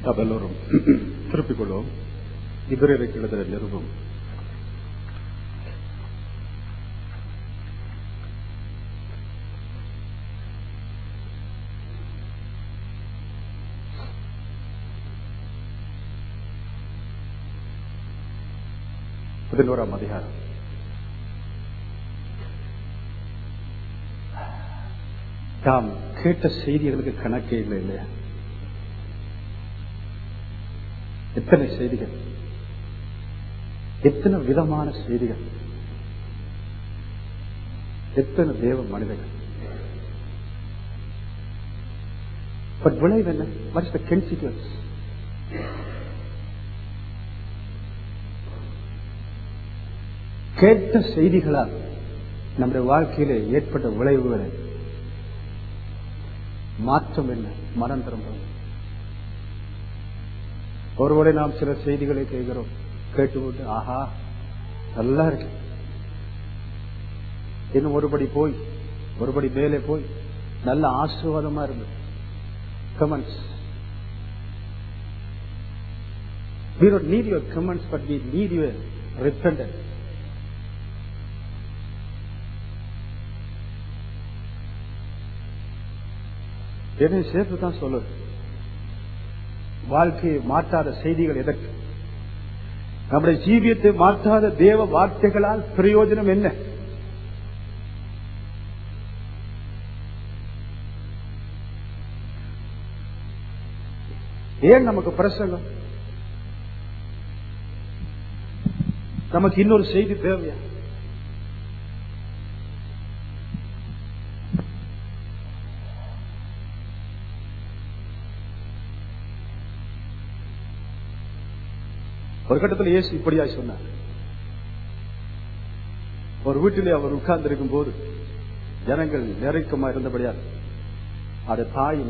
நாம் எல்லோரும் திருப்பிக் கொள்வோம் இவருக்கு எழுதுகிற நிருபம் பதினோராம் அதிகாரம் தாம் கேட்ட செய்திகளுக்கு கணக்கே இல்லை இல்லையா எத்தனை செய்திகள் எத்தனை விதமான செய்திகள் எத்தனை தேவ மனிதர்கள் பட் விளைவு என்ன வாட்ஸ் த கன்சிக்வன்ஸ் கேட்ட செய்திகளால் நம்முடைய வாழ்க்கையில ஏற்பட்ட விளைவுகளை மாற்றம் என்ன மனம் திரும்பும் ஒருவேளை நாம் சில செய்திகளை கேட்கிறோம் கேட்டுவிட்டு ஆஹா நல்லா இருக்கு இன்னும் ஒருபடி போய் ஒருபடி மேலே போய் நல்ல ஆசீர்வாதமா இருந்தது comments We don't need your comments, but we need your repentance. என்னை சேர்த்து தான் சொல்லுது வாழ்க்கையை மாற்றாத செய்திகள் எதற்கு நம்முடைய ஜீவியத்தை மாற்றாத தேவ வார்த்தைகளால் பிரயோஜனம் என்ன ஏன் நமக்கு பிரசங்கம் நமக்கு இன்னொரு செய்தி தேவையா ஒரு கட்டத்தில் இயேசு இப்படியா சொன்னார் ஒரு வீட்டிலே அவர் உட்கார்ந்து இருக்கும் போது ஜனங்கள் நெருக்கமா இருந்தபடியால் அது தாயும்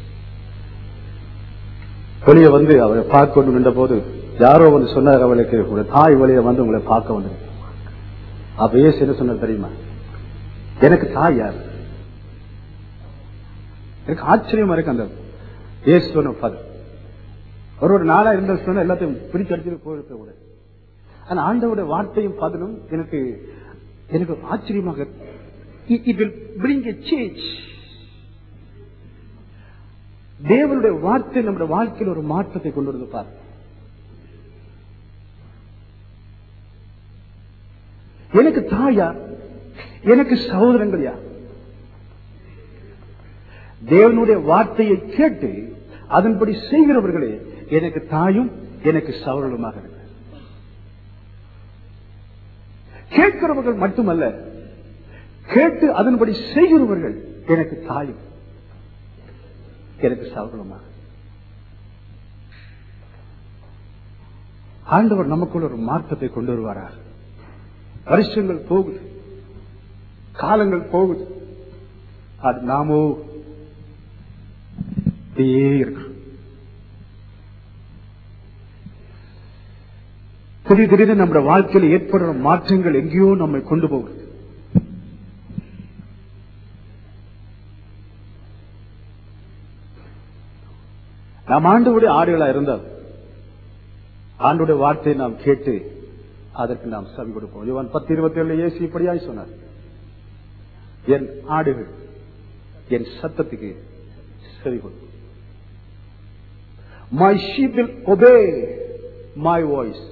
வெளியே வந்து அவரை பார்க்க கொண்டு நின்ற போது யாரோ வந்து சொன்னார் அவளுக்கு உங்க தாய் வெளியே வந்து உங்களை பார்க்க வந்து அப்ப இயேசு என்ன சொன்னார் தெரியுமா எனக்கு தாய் யார் எனக்கு ஆச்சரியமா இருக்கு அந்த இயேசு சொன்ன பதம் ஒரு ஒரு நாளா இருந்த சொன்ன எல்லாத்தையும் பிடிச்சு அடிச்சுட்டு போயிருக்க கூட ஆனா ஆண்டவுடைய வார்த்தையும் பதிலும் எனக்கு எனக்கு ஆச்சரியமாக it will bring a change தேவனுடைய வார்த்தை நம்முடைய வாழ்க்கையில் ஒரு மாற்றத்தை கொண்டு வந்து பார் எனக்கு தாயா எனக்கு சகோதரங்கள் யார் தேவனுடைய வார்த்தையை கேட்டு அதன்படி செய்கிறவர்களே எனக்கு தாயும் எனக்கு சவரலுமாக இருக்கு கேட்கிறவர்கள் மட்டுமல்ல கேட்டு அதன்படி செய்கிறவர்கள் எனக்கு தாயும் எனக்கு சவரலுமாக ஆண்டவர் நமக்குள்ள ஒரு மாற்றத்தை கொண்டு வருவாரா வருஷங்கள் போகுது காலங்கள் போகுது அது நாமோ அப்படியே இருக்கிறோம் திடீர் திடீர்னு நம்முடைய வாழ்க்கையில் ஏற்படுற மாற்றங்கள் எங்கேயோ நம்மை கொண்டு போகுது நாம் ஆண்டவுடைய ஆடுகளா இருந்தால் ஆண்டுடைய வார்த்தையை நாம் கேட்டு அதற்கு நாம் செவி கொடுப்போம் இவன் பத்து இருபத்தி ஏழு ஏசி இப்படியாய் சொன்னார் என் ஆடுகள் என் சத்தத்துக்கு செவி கொடுக்கும் my sheep will obey my voice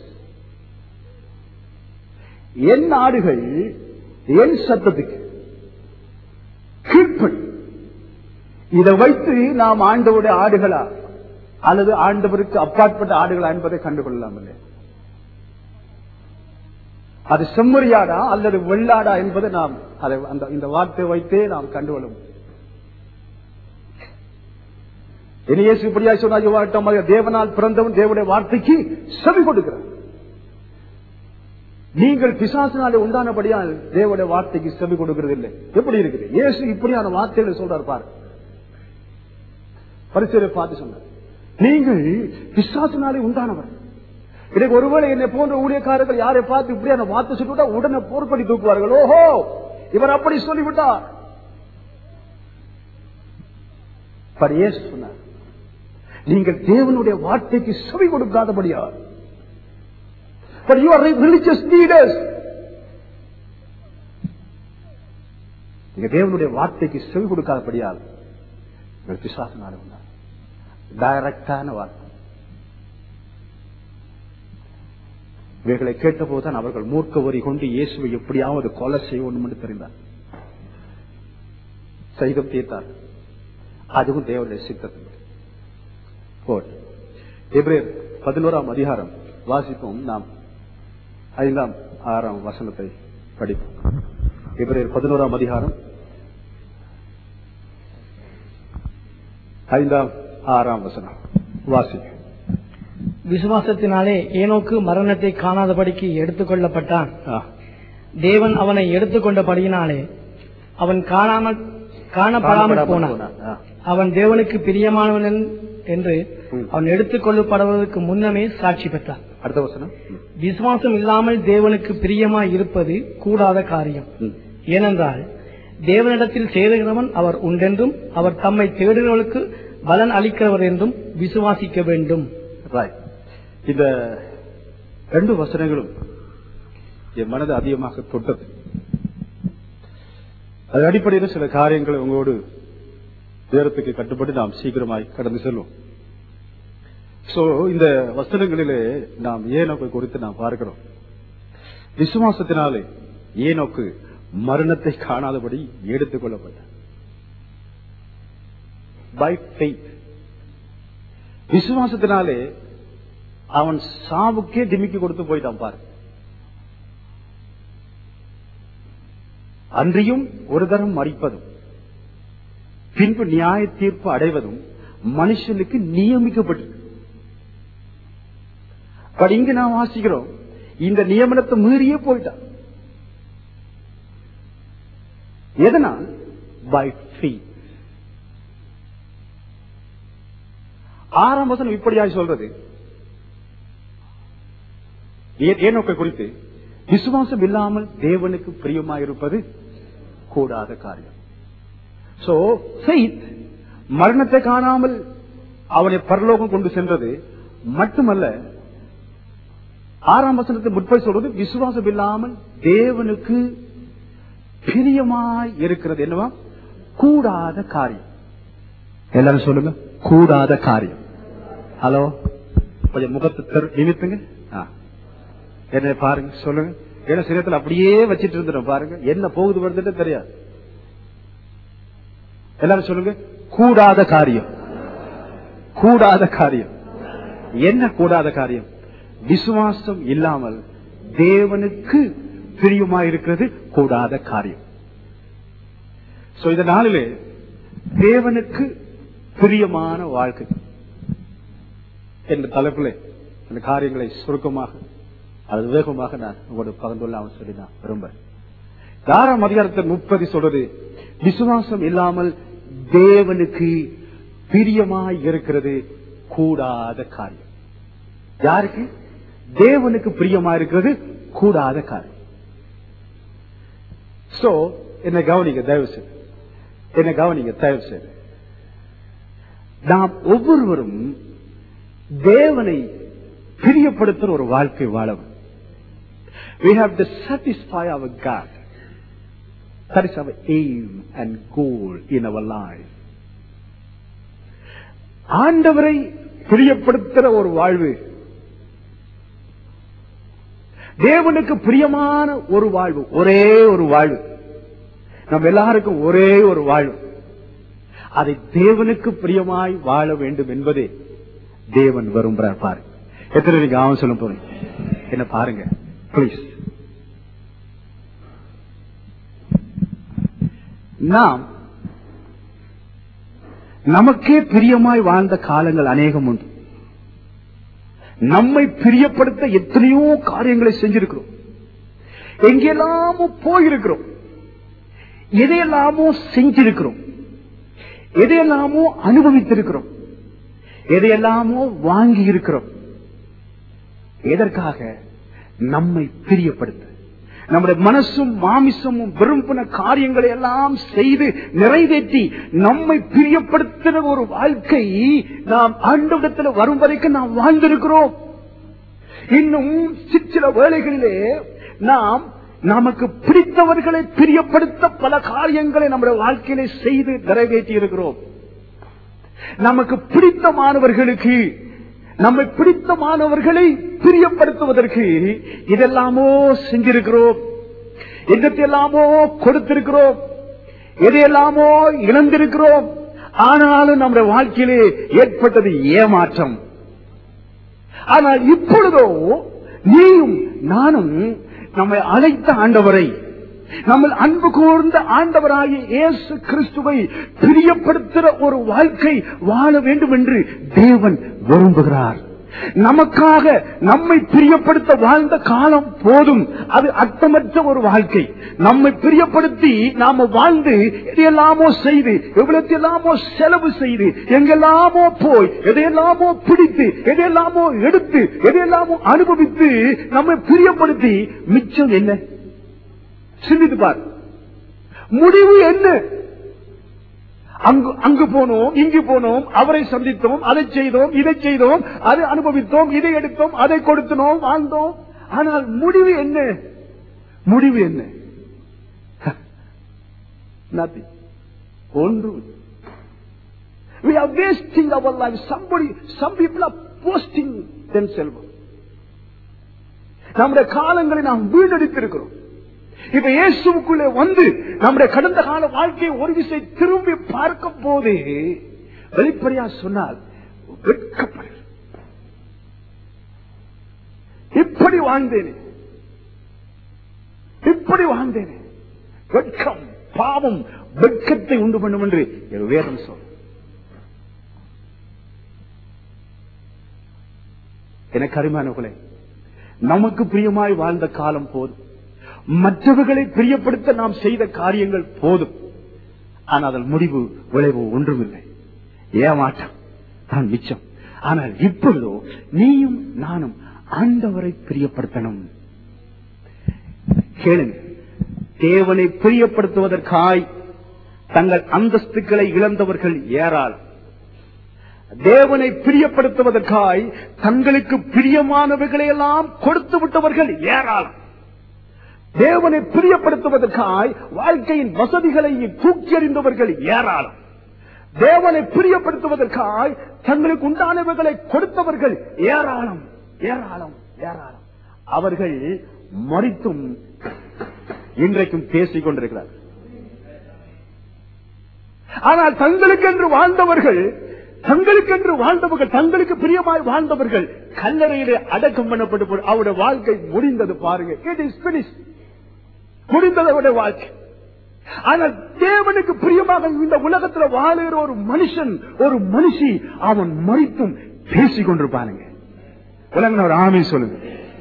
என் ஆடுகள் என் சத்தத்துக்கு கீழ்ப்படி இதை வைத்து நாம் ஆண்டவருடைய ஆடுகளா அல்லது ஆண்டவருக்கு அப்பாற்பட்ட ஆடுகளா என்பதை கண்டுகொள்ளலாம் இல்லை அது செம்மறியாடா அல்லது வெள்ளாடா என்பதை நாம் அதை அந்த இந்த வார்த்தை வைத்தே நாம் கண்டுகொள்ளும் இனியேசு இப்படியா சொன்னால் தேவனால் பிறந்தவன் தேவனுடைய வார்த்தைக்கு செவி கொடுக்கிறார் நீங்கள் பிசாசினாலே உண்டானபடியால் தேவனுடைய வார்த்தைக்கு செவி கொடுக்கிறது இல்லை எப்படி இருக்குது இயேசு இப்படியான வார்த்தைகளை சொல்றார் பாரு பரிசீலை பார்த்து சொன்னார் நீங்கள் பிசாசினாலே உண்டானவர் இன்னைக்கு ஒருவேளை என்னை போன்ற ஊழியக்காரர்கள் யாரை பார்த்து இப்படியான வார்த்தை சொல்லிவிட்டா உடனே போர்ப்படி தூக்குவார்கள் ஓஹோ இவர் அப்படி சொல்லிவிட்டார் பர் இயேசு சொன்னார் நீங்கள் தேவனுடைய வார்த்தைக்கு செவி கொடுக்காதபடியா But you are religious leaders. நீங்க தேவனுடைய வார்த்தைக்கு செவி கொடுக்காதபடியால் உங்கள் பிசாசனால உண்டாகும். டைரக்டான வார்த்தை இவைகளை கேட்டபோதுதான் அவர்கள் மூர்க்க வரி கொண்டு இயேசுவை எப்படியாவது கொலை செய்யணும் என்று தெரிந்தார் செய்தும் தீர்த்தார் அதுவும் தேவனுடைய சித்தத்தில் போர் எபிரேயர் பதினோராம் அதிகாரம் வாசிப்போம் நாம் ஐந்தாம் ஆறாம் வசனத்தை படிப்போம் எபிரேயர் பதினோராம் அதிகாரம் ஐந்தாம் ஆறாம் வசனம் வாசி விசுவாசத்தினாலே ஏனோக்கு மரணத்தை காணாதபடிக்கு எடுத்துக்கொள்ளப்பட்டான் ஆ, தேவன் அவனை எடுத்துக்கொண்டபடியினாலே அவன் காணாமல் காணப்படாமல் போனான் ஆ, அவன் தேவனுக்கு பிரியமானவன் என்று ம். அவன் எடுத்துக்கொள்ளப்படுவதற்கு முன்னமே சாட்சி பெற்றான் அடுத்த வசனம் ம், விசுவாசம் இல்லாமல் தேவனுக்கு பிரியமாய் இருப்பது கூடாத காரியம் ம். ஏனென்றால் தேவனிடத்தில் சேருகிறவன் அவர் உண்டென்றும் அவர் தம்மை தேடுகிறவர்களுக்கு பலன் அளிக்கிறவர் என்றும் விசுவாசிக்க வேண்டும் Right. இந்த ரெண்டு வசனங்களும் என் மனதை அதிகமாக தொட்டது அது அடிப்படையில் சில காரியங்களை உங்களோடு நேரத்துக்கு கட்டுப்பட்டு நாம் சீக்கிரமாய் கடந்து செல்வோம் சோ இந்த வசனங்களிலே நாம் ஏனோக்கை குறித்து நாம் பார்க்கிறோம் விசுவாசத்தினாலே ஏனோக்கு மரணத்தை காணாதபடி எடுத்துக் கொள்ளப்பட்டார் பை faith விசுவாசத்தினாலே அவன் சாவுக்கே டிமிக்கி கொடுத்து போயிட்டான் பாரு அன்றியும் ஒரு தரம் மறிப்பதும் பின்பு நியாய தீர்ப்பு அடைவதும் மனுஷனுக்கு நியமிக்கப்பட்டிருக்கு பட் இங்க நாம் வாசிக்கிறோம் இந்த நியமனத்தை மீறியே போயிட்டான் எதனால் பை faith ஆறாம் வசனம் இப்படியாய் சொல்றது ஏ- ஏனோக்கை குறித்து விசுவாசம் இல்லாமல் தேவனுக்கு பிரியமாயிருப்பது கூடாத காரியம் சோ faith மரணத்தை காணாமல் அவனை பரலோகம் கொண்டு சென்றது மட்டுமல்ல ஆறாம் வசனத்தை முற்பை சொல்றது விசுவாசம் இல்லாமல் தேவனுக்கு பிரியமாய் இருக்கிறது என்னவா கூடாத காரியம் எல்லாரும் சொல்லுங்க கூடாத காரியம் ஹலோ கொஞ்சம் முகத்தை தெரு- நிமித்துங்க ஆ. என்ன பாருங்க சொல்லுங்க ஏன்னா சிரத்துல அப்படியே வச்சிட்டு இருந்துடும் பாருங்க என்ன போகுது வருதுன்னு தெரியாது எல்லாரும் சொல்லுங்க கூடாத காரியம் கூடாத காரியம் என்ன கூடாத காரியம் விசுவாசம் இல்லாமல் தேவனுக்கு பிரியமா இருக்கிறது கூடாத காரியம் சோ இந்த நாளிலே தேவனுக்கு பிரியமான வாழ்க்கை என்ற தலைப்பிலே இந்த காரியங்களை சுருக்கமாக அது வேகமாக நான் உங்களோட பகிர்ந்து கொள்ளாமல் சொல்லி நான் விரும்புறேன் ஆறாம் அதிகாரத்தில் முப்பது சொல்றது விசுவாசம் இல்லாமல் தேவனுக்கு பிரியமாய் இருக்கிறது கூடாத காரியம் யாருக்கு தேவனுக்கு பிரியமா இருக்கிறது கூடாத காரியம் சோ என்ன கவனிங்க தயவு செய்து என்ன கவனிங்க தயவு செய்து நாம் ஒவ்வொருவரும் தேவனை பிரியப்படுத்துற ஒரு வாழ்க்கை வாழவும் we have to satisfy our God that is our aim and goal in our life ஆண்டவரை பிரியப்படுத்துற ஒரு வாழ்வு தேவனுக்கு பிரியமான ஒரு வாழ்வு ஒரே ஒரு வாழ்வு நம்ம எல்லாருக்கும் ஒரே ஒரு வாழ்வு அதை தேவனுக்கு பிரியமாய் வாழ வேண்டும் என்பதே தேவன் விரும்புறார் பாருங்க எத்தனை நீங்க ஆவம் சொல்ல போறீங்க என்ன பாருங்க ப்ளீஸ் நாம் நமக்கே பிரியமாய் வாழ்ந்த காலங்கள் அநேகம் உண்டு நம்மை பிரியப்படுத்த எத்தனையோ காரியங்களை செஞ்சிருக்கிறோம் எங்கெல்லாமோ போயிருக்கிறோம் எதையெல்லாமோ செஞ்சிருக்கிறோம் எதையெல்லாமோ அனுபவித்திருக்கிறோம் எதையெல்லாமோ வாங்கி இருக்கிறோம் எதற்காக நம்மை பிரியப்படுத்த நம்முடைய மனசும் மாமிசமும் விரும்பின காரியங்களை எல்லாம் செய்து நிறைவேற்றி நம்மை பிரியப்படுத்துகிற ஒரு வாழ்க்கை நாம் ஆண்டவிடத்தில் வரும் வரைக்கும் நாம் வாழ்ந்திருக்கிறோம் இன்னும் சிற்சில வேளைகளிலே நாம் நமக்கு பிடித்தவர்களை பிரியப்படுத்த பல காரியங்களை நம்முடைய வாழ்க்கையிலே செய்து நிறைவேற்றி இருக்கிறோம் நமக்கு பிடித்தமானவர்களுக்கு நம்மை பிடித்தமானவர்களை பிரியப்படுத்துவதற்கு இதெல்லாமோ செஞ்சிருக்கிறோம் என்னத்தையெல்லாமோ கொடுத்திருக்கிறோம் எதையெல்லாமோ இழந்திருக்கிறோம் ஆனாலும் நம்முடைய வாழ்க்கையிலே ஏற்பட்டது ஏமாற்றம் ஆனால் இப்பொழுதோ நீயும் நானும் நம்மை அழைத்த ஆண்டவரை நம்ம அன்பு கூர்ந்த ஆண்டவராகிய இயேசு கிறிஸ்துவை பிரியப்படுத்துகிற ஒரு வாழ்க்கை வாழ வேண்டும் என்று தேவன் விரும்புகிறார் நமக்காக நம்மை பிரியப்படுத்த வாழ்ந்த காலம் போதும் அது அர்த்தமற்ற ஒரு வாழ்க்கை நம்மை பிரியப்படுத்தி நாம வாழ்ந்து எதையெல்லாமோ செய்து எவ்வளத்தையெல்லாமோ செலவு செய்து எங்கெல்லாமோ போய் எதையெல்லாமோ பிடித்து எதையெல்லாமோ எடுத்து எதையெல்லாமோ அனுபவித்து நம்மை பிரியப்படுத்தி மிச்சம் என்ன சிந்தித்து பார் முடிவு என்ன அங்கு அங்கு போனோம் இங்கு போனோம் அவரை சந்தித்தோம் அதை செய்தோம் இதை செய்தோம் அதை அனுபவித்தோம் இதை எடுத்தோம் அதை கொடுத்தனோம் வாழ்ந்தோம் ஆனால் முடிவு என்ன முடிவு என்ன Nothing. ஒன்று We are wasting our life. Somebody, some people are posting themselves. நம்முடைய காலங்களை நாம் வீணடித்திருக்கிறோம் இப்ப இயேசுக்குள்ளே வந்து நம்முடைய கடந்த கால வாழ்க்கையை ஒரு விசை திரும்பி பார்க்க போது வெளிப்படையா சொன்னால் வெட்கப்படு இப்படி வாழ்ந்தேனே இப்படி வாழ்ந்தேனே வெட்கம் பாவம் வெட்கத்தை உண்டு பண்ணும் என்று என் வேதம் சொல் எனக்கு அருமையானவர்களே நமக்கு பிரியமாய் வாழ்ந்த காலம் போதும் மற்றவர்களை பிரியப்படுத்த நாம் செய்த காரியங்கள் போதும் ஆனால் அதன் முடிவு விளைவு ஒன்றுமில்லை ஏமாற்றம் தான் மிச்சம் ஆனால் இப்பொழுதோ நீயும் நானும் ஆண்டவரை பிரியப்படுத்தணும் கேளுங்க தேவனை பிரியப்படுத்துவதற்காய் தங்கள் அந்தஸ்துக்களை இழந்தவர்கள் ஏறாள் தேவனை பிரியப்படுத்துவதற்காய் தங்களுக்கு பிரியமானவைகளை எல்லாம் கொடுத்து விட்டவர்கள் ஏறாளம் தேவனை பிரியப்படுத்துவதற்காய் வாழ்க்கையின் வசதிகளை தூக்கி எறிந்தவர்கள் ஏராளம் தேவனை பிரியப்படுத்துவதற்காய் தங்களுக்கு உண்டானவைகளை கொடுத்தவர்கள் ஏராளம் ஏராளம் ஏராளம் அவர்கள் மறித்தும் இன்றைக்கும் பேசிக் கொண்டிருக்கிறார் ஆனால் தங்களுக்கென்று வாழ்ந்தவர்கள் தங்களுக்கென்று வாழ்ந்தவர்கள் தங்களுக்கு பிரியமாய் வாழ்ந்தவர்கள் கல்லறையிலே அடக்கம் பண்ணப்பட்டு அவருடைய வாழ்க்கை முடிந்தது பாருங்க இட் இஸ் பினிஷ் முடிந்தது அவருடைய வாழ்க்கை ஆனால் தேவனுக்கு பிரியமாக இந்த உலகத்துல வாழுகிற ஒரு மனுஷன் ஒரு மனுஷி அவன் மறித்தும் பேசிக் கொண்டிருப்பானுங்க உலகம் ஒரு ஆமை சொல்லுங்க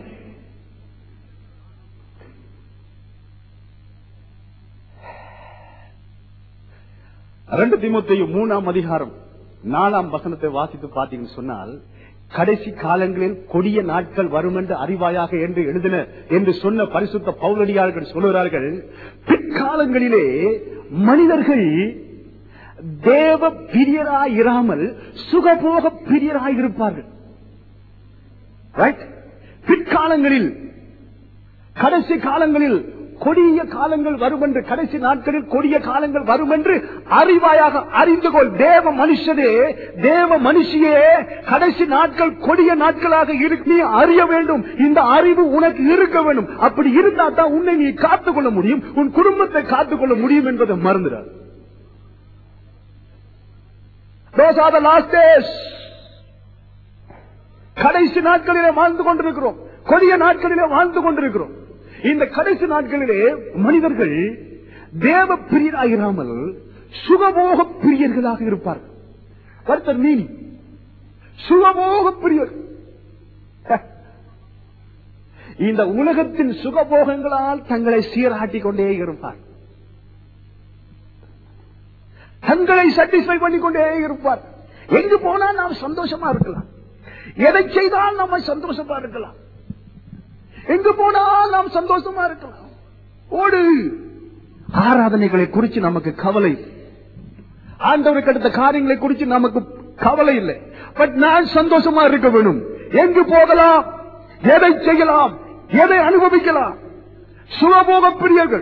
ரெண்டு திமுத்தையும் மூணாம் அதிகாரம் நாலாம் வசனத்தை வாசித்து பார்த்தீங்கன்னு சொன்னால் கடைசி காலங்களில் கொடிய நாட்கள் வரும் என்று அறிவாயாக என்று எழுதின என்று சொன்ன பரிசுத்த பௌலடியார்கள் சொல்லுகிறார்கள் பிற்காலங்களிலே மனிதர்கள் தேவ பிரியராயிராமல் சுகபோக பிரியராயிருப்பார்கள் ரைட் பிற்காலங்களில் கடைசி காலங்களில் கொடிய காலங்கள் வரும் என்று கடைசி நாட்களில் கொடிய காலங்கள் வரும் என்று அறிவாயாக அறிந்து கொள் தேவ மனுஷனே தேவ மனுஷியே கடைசி நாட்கள் கொடிய நாட்களாக இருக்கு நீ அறிய வேண்டும் இந்த அறிவு உனக்கு இருக்க வேண்டும் அப்படி இருந்தா தான் உன்னை நீ காத்துக்கொள்ள முடியும் உன் குடும்பத்தை காத்துக்கொள்ள முடியும் என்பதை மறந்துடாது Those are the last days. கடைசி நாட்களிலே வாழ்ந்து கொண்டிருக்கிறோம் கொடிய நாட்களிலே வாழ்ந்து கொண்டிருக்கிறோம் இந்த கடைசி நாட்களிலே மனிதர்கள் தேவ பிரியராயிராமல் சுகபோக பிரியர்களாக இருப்பார்கள் ஒருத்தர் நீ சுகபோக பிரியர் இந்த உலகத்தின் சுகபோகங்களால் தங்களை சீராட்டிக் கொண்டே இருப்பார் தங்களை சாட்டிஸ்பை பண்ணிக்கொண்டே இருப்பார் எங்கு போனால் நாம் சந்தோஷமா இருக்கலாம் எதை செய்தால் நம்ம சந்தோஷமா இருக்கலாம் எங்கு போனால் நாம் சந்தோஷமா இருக்கலாம் ஓடு ஆராதனைகளை குறித்து நமக்கு கவலை இல்லை. ஆண்டவருக்கு அடுத்த காரியங்களை குறித்து நமக்கு கவலை இல்லை பட் நான் சந்தோஷமா இருக்க வேணும் எங்கு போகலாம் எதை செய்யலாம் எதை அனுபவிக்கலாம் சுகபோக பிரியர்கள்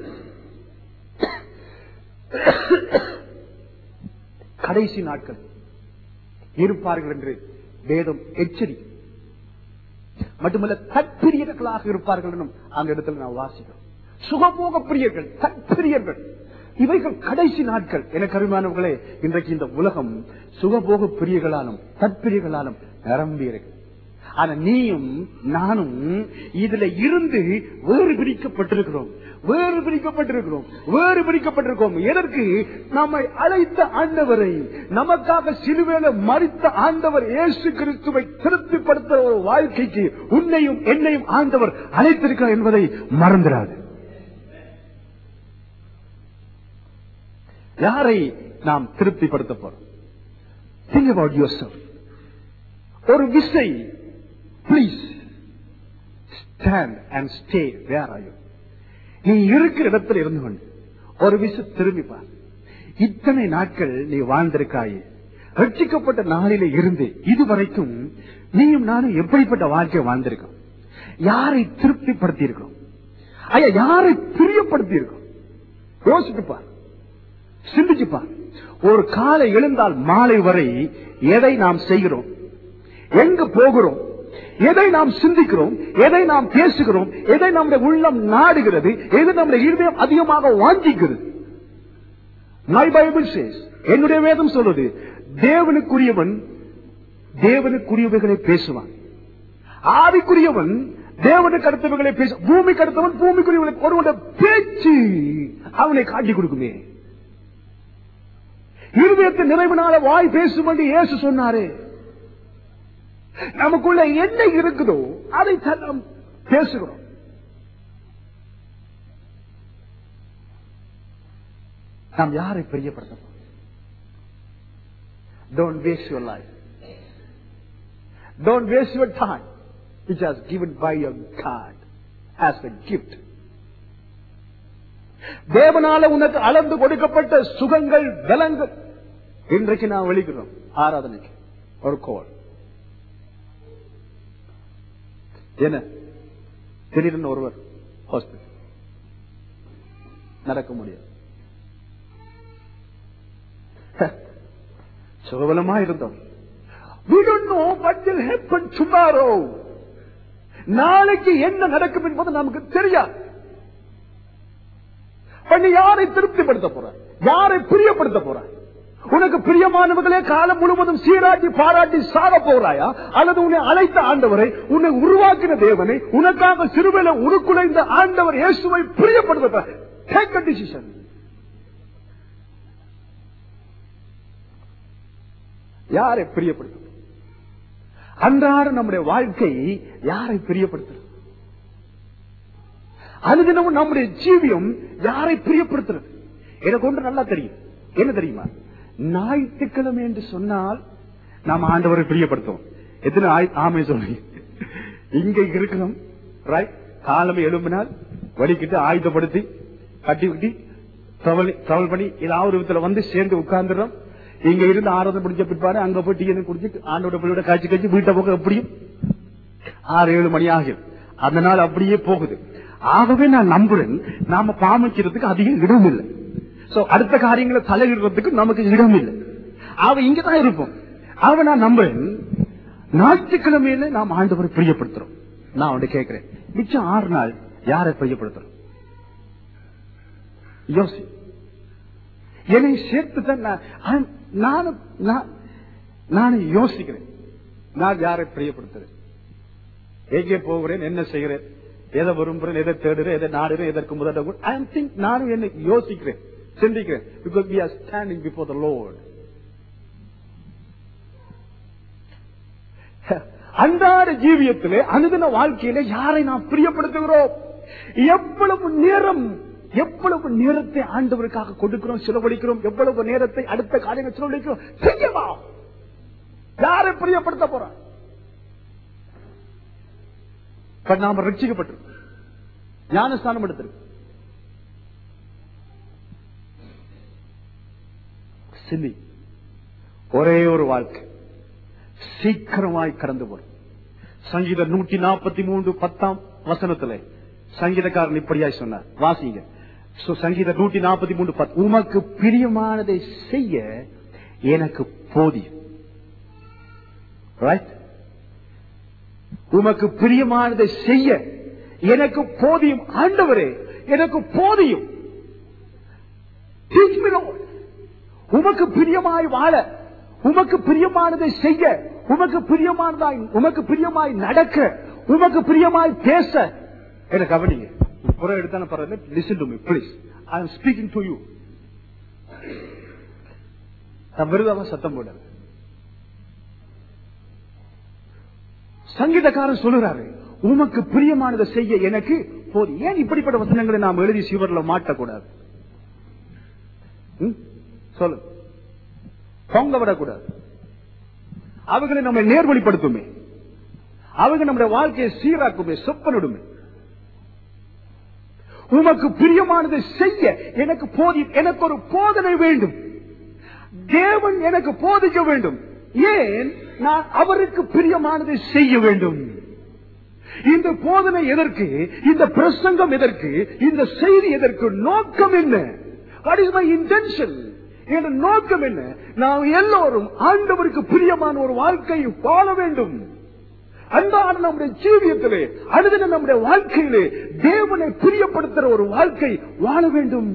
கடைசி நாட்கள் இருப்பார்கள் என்று வேதம் எச்சரி மட்டுமல்ல தற்பிரியர்களாக இருப்பார்கள் என்றும் அந்த இடத்துல நான் வாசிக்கிறோம் சுகபோக பிரியர்கள் தற்பிரியர்கள் இவைகள் கடைசி நாட்கள் என கருமானவர்களே இன்றைக்கு இந்த உலகம் சுகபோக பிரியர்களாலும் தற்பிரியர்களாலும் நிரம்பி இருக்கு ஆனா நீயும் நானும் இதுல இருந்து வேறு பிரிக்கப்பட்டிருக்கிறோம் வேறு பிரிக்கப்பட்டிருக்கிறோம் வேறு பிரிக்கப்பட்டிருக்கிறோம் எதற்கு நம்மை அழைத்த ஆண்டவரை நமக்காக சிலுவையில மறித்த ஆண்டவர் இயேசு கிறிஸ்துவை திருப்திப்படுத்துற ஒரு வாழ்க்கைக்கு உன்னையும் என்னையும் ஆண்டவர் அழைத்திருக்கிறார் என்பதை மறந்துடாது யாரை நாம் திருப்திப்படுத்த போறோம் Think about yourself. ஒரு விசை please stand and stay where are you நீ இருக்கிற இடத்துல இருந்து கொண்டு ஒரு விசை திரும்பி பார் இத்தனை நாட்கள் நீ வாழ்ந்திருக்காயே ரட்சிக்கப்பட்ட நாளிலே இருந்து இதுவரைக்கும் நீயும் நானும் எப்படிப்பட்ட வாழ்க்கை வாழ்ந்திருக்கோம் யாரை திருப்திப்படுத்தி இருக்கோம் ஐயா யாரை பிரியப்படுத்தி இருக்கோம் யோசித்து பார் சிந்திச்சு பார் ஒரு காலை எழுந்தால் மாலை வரை எதை நாம் செய்கிறோம் எங்க போகிறோம் எதை நாம் சிந்திக்கிறோம் எதை நாம் பேசுகிறோம் எதை நம்முடைய உள்ளம் நாடுகிறது எது நம்முடைய இருதயம் அதிகமாக வாஞ்சிக்கிறது மை பைபிள் சேஸ் என்னுடைய வேதம் சொல்லுது தேவனுக்குரியவன் தேவனுக்குரியவைகளை பேசுவான் ஆவிக்குரியவன் தேவனுக்கு அடுத்தவர்களை பேச பூமிக்கு அடுத்தவன் பூமிக்குரியவனை ஒருவனுடைய பேச்சு அவனை காட்டி கொடுக்குமே இருதயத்தின் நிறைவினால வாய் பேசும் என்று இயேசு சொன்னாரே நமக்குள்ள என்ன இருக்குதோ அதை நாம் பேசுகிறோம் நாம் யாரை பிரியப்படுத்த don't waste your life don't waste your time which has given by your God as a gift தேவனால உனக்கு அளந்து கொடுக்கப்பட்ட சுகங்கள் பலங்கள் இன்றைக்கு நான் வெளிக்கிறோம் ஆராதனைக்கு ஒரு கோல் என்ன திடீர்னு ஒருவர் ஹாஸ்பிட்டல் நடக்க முடியாது சுகபலமா இருந்தோம் We don't know what will happen tomorrow. நாளைக்கு என்ன நடக்கும் என்பது நமக்கு தெரியாது பண்ணி யாரை திருப்திப்படுத்த போற யாரை பிரியப்படுத்த போற உனக்கு பிரியமானவர்களே காலம் முழுவதும் சீராட்டி பாராட்டி சாக போறாயா அல்லது உன்னை அழைத்த ஆண்டவரை உன்னை உருவாக்கின தேவனை உனக்காக சிறுவையில உருக்குலைந்த ஆண்டவர் இயேசுவை பிரியப்படுத்த டேக் அ டிசிஷன் யாரை பிரியப்படுத்த அன்றாட நம்முடைய வாழ்க்கை யாரை பிரியப்படுத்துறது அனுதினமும் நம்முடைய ஜீவியம் யாரை பிரியப்படுத்துறது எனக்கு ஒன்று நல்லா தெரியும் என்ன தெரியுமா ஞாயிற்றுக்கிழமை என்று சொன்னால் நாம் ஆண்டவரை பிரியப்படுத்துவோம் எத்தனை ஆய்- ஆமை சொல்றீங்க இங்க இருக்கிறோம் ரைட் காலமே எழும்பினால் வலிக்கிட்டு ஆயுதப்படுத்தி கட்டி விட்டி டிராவல் பண்ணி ஏதாவது ஒரு விதத்துல வந்து சேர்ந்து உட்கார்ந்துடுறோம் இங்க இருந்து ஆராதனை பிடிச்ச பிற்பாடு அங்க போய் டீ குடிச்சு ஆண்டோட பிள்ளையோட காய்ச்சி காய்ச்சி வீட்டை போக எப்படியும் ஆறு ஏழு மணி ஆகும் அந்த நாள் அப்படியே போகுது ஆகவே நான் நம்புறேன் நாம பாமிக்கிறதுக்கு அதிகம் இடம் இல்லை சோ அடுத்த காரியங்களை தலையிடுறதுக்கு நமக்கு இடம் இல்லை அவ இங்கதான் இருப்போம் அவ நான் நம்புறேன் ஞாயிற்றுக்கிழமையில நாம் ஆண்டவரை பிரியப்படுத்துறோம் நான் அவன்கிட்ட கேட்கிறேன் மிச்சம் ஆறு நாள் யாரை பிரியப்படுத்துறோம் யோசி என்னை சேர்த்து தான் நான் I'm- நானும் நான் நானும் யோசிக்கிறேன் நான் யாரை பிரியப்படுத்துறேன் எங்கே போகிறேன் என்ன செய்கிறேன் எதை விரும்புறேன் எதை தேடுறேன் எதை நாடுறேன் எதற்கு முதல் ஐ திங்க் நானும் என்ன யோசிக்கிறேன் சிந்திக்கிறேன் because we are standing before the lord அன்றாட ஜீவியத்திலே அனுதின வாழ்க்கையிலே யாரை நாம் பிரியப்படுத்துகிறோம் எவ்வளவு நேரம் எவ்வளவு நேரத்தை ஆண்டவருக்காக கொடுக்கிறோம் செலவழிக்கிறோம் எவ்வளவு நேரத்தை அடுத்த காரியங்கள் செலவழிக்கிறோம் செய்யலாம் யாரை பிரியப்படுத்த போறோம் இப்ப நாம ரட்சிக்கப்பட்டிருக்கோம் ஞானஸ்தானம் எடுத்திருக்கோம் சிந்தி ஒரே ஒரு வாழ்க்கை சீக்கிரமாய் கடந்து போடும் சங்கீத நூற்றி நாற்பத்தி மூன்று பத்தாம் வசனத்துல சங்கீதக்காரன் இப்படியாய் சொன்னார் வாசிங்க So, சங்கீத நூற்றி நாற்பத்தி மூன்று பத்து உமக்கு பிரியமானதை செய்ய எனக்கு போதியும் ரைட் உமக்கு பிரியமானதை செய்ய எனக்கு போதியும் ஆண்டவரே எனக்கு போதியும் Teach me, Lord. உமக்கு பிரியமாய் வாழ உமக்கு பிரியமானதை செய்ய உமக்கு பிரியமானதாய் உமக்கு பிரியமாய் நடக்க உமக்கு பிரியமாய் பேச என்ன கவனிங்க புறம் எடுத்தான பரவாயில்ல listen to me please I am speaking to you நான் விருதாம சத்தம் போடாது சங்கீதக்காரன் சொல்லுறாரு உமக்கு பிரியமானதை செய்ய எனக்கு போதும் ஏன் இப்படிப்பட்ட வசனங்களை நாம் எழுதி சிவர்ல மாட்டக்கூடாது ம்? சொல்லு பொங்க விடக்கூடாது அவர்களை நம்ம நேர்வழிப்படுத்துமே அவங்க நம்முடைய வாழ்க்கையை சீராக்குமே சொப்பனிடுமே உமக்கு பிரியமானதை செய்ய எனக்கு போதி எனக்கு ஒரு போதனை வேண்டும் தேவன் எனக்கு போதிக்க வேண்டும் ஏன் நான் அவருக்கு பிரியமானதை செய்ய வேண்டும் இந்த போதனை எதற்கு இந்த பிரசங்கம் எதற்கு இந்த செய்தி எதற்கு நோக்கம் என்ன வாட் இஸ் மை இன்டென்ஷன் என்ற நோக்கம் என்ன நாம் எல்லோரும் ஆண்டவருக்கு பிரியமான ஒரு வாழ்க்கையை வாழ வேண்டும் அன்றாட நம்முடைய ஜீவியத்திலே அடுத்த நம்முடைய வாழ்க்கையிலே தேவனை பிரியப்படுத்துற ஒரு வாழ்க்கை வாழ வேண்டும்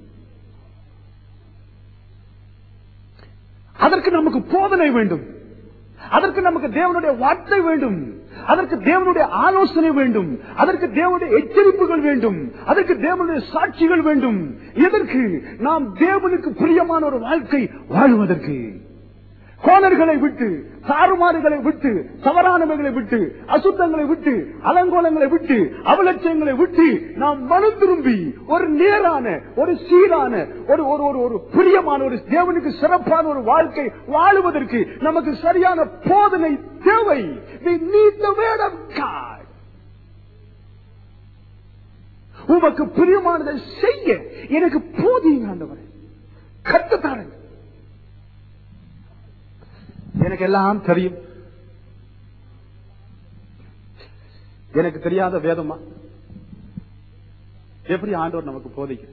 அதற்கு நமக்கு போதனை வேண்டும் அதற்கு நமக்கு தேவனுடைய வார்த்தை வேண்டும் அதற்கு தேவனுடைய ஆலோசனை வேண்டும் அதற்கு தேவனுடைய எச்சரிப்புகள் வேண்டும் அதற்கு தேவனுடைய சாட்சிகள் வேண்டும் எதற்கு நாம் தேவனுக்கு பிரியமான ஒரு வாழ்க்கை வாழ்வதற்கு கோணர்களை விட்டு தாறுமாறுகளை விட்டு தவறானவைகளை விட்டு அசுத்தங்களை விட்டு அலங்கோலங்களை விட்டு அவலட்சியங்களை விட்டு நாம் மனு திரும்பி ஒரு நேரான ஒரு சீரான ஒரு ஒரு ஒரு ஒரு பிரியமான ஒரு தேவனுக்கு சிறப்பான ஒரு வாழ்க்கை வாழுவதற்கு நமக்கு சரியான போதனை தேவை We need the word of God. உமக்கு பிரியமானதை செய்ய எனக்கு போதியுங்க ஆண்டவரே கத்துத்தாருங்க எனக்கு எல்லாம் தெரியும் எனக்கு தெரியாத வேதமா எப்படி ஆண்டவர் நமக்கு போதிக்கும்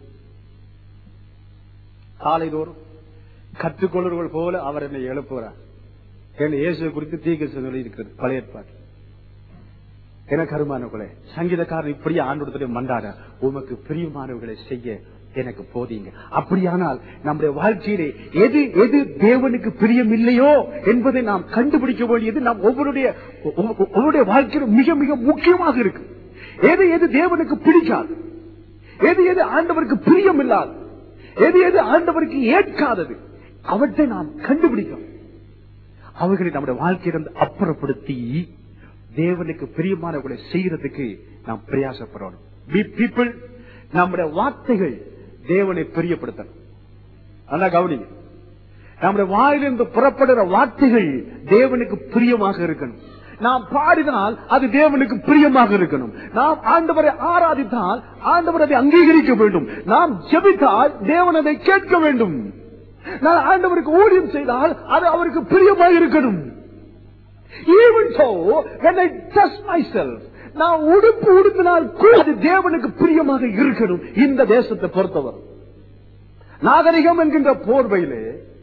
காலை தோறும் கற்றுக்கொள்வர்கள் போல அவர் என்னை எழுப்புகிறார் என் இயேசுவை குறித்து தீர்க்க சொல்லி இருக்கிறது பழைய ஏற்பாடு எனக்கு அருமானவர்களே சங்கீதக்காரன் இப்படியே ஆண்டோடத்துல மண்டாட உமக்கு பிரியமானவர்களை செய்ய எனக்கு போதீங்க அப்படியானால் நம்முடைய வாழ்க்கையிலே எது எது தேவனுக்கு பிரியம் இல்லையோ என்பதை நாம் கண்டுபிடிக்க வேண்டியது நாம் ஒவ்வொருடைய ஒவ்வொ- ஒவ்வொருடைய வாழ்க்கையில மிக மிக முக்கியமாக இருக்கு எது எது தேவனுக்கு பிடிக்காது எது எது ஆண்டவருக்கு பிரியம் இல்லாது எது எது ஆண்டவருக்கு ஏற்காதது அவற்றை நாம் கண்டுபிடிக்கணும் அவர்களை நம்முடைய வாழ்க்கையிலிருந்து அப்புறப்படுத்தி தேவனுக்கு பிரியமானவர்களை செய்யறதுக்கு நாம் பிரயாசப்படணும் We people நம்முடைய வார்த்தைகள் தேவனை பிரியப்படுத்தணும் நல்லா கவனிங்க நம்முடைய வாயிலிருந்து புறப்படுற வார்த்தைகள் தேவனுக்கு பிரியமாக இருக்கணும் நாம் பாடினால் அது தேவனுக்கு பிரியமாக இருக்கணும் நாம் ஆண்டவரை ஆராதித்தால் ஆண்டவர் அதை அங்கீகரிக்க வேண்டும் நாம் ஜெபித்தால் தேவன் அதை கேட்க வேண்டும் நான் ஆண்டவருக்கு ஊழியம் செய்தால் அது அவருக்கு பிரியமாக இருக்கணும் Even so, when I dress myself, நான் உடுப்பு உடுத்தினால் கூட அது தேவனுக்கு பிரியமாக இருக்கணும் இந்த தேசத்தை பொறுத்தவர் நாகரிகம் என்கின்ற போர்வையிலே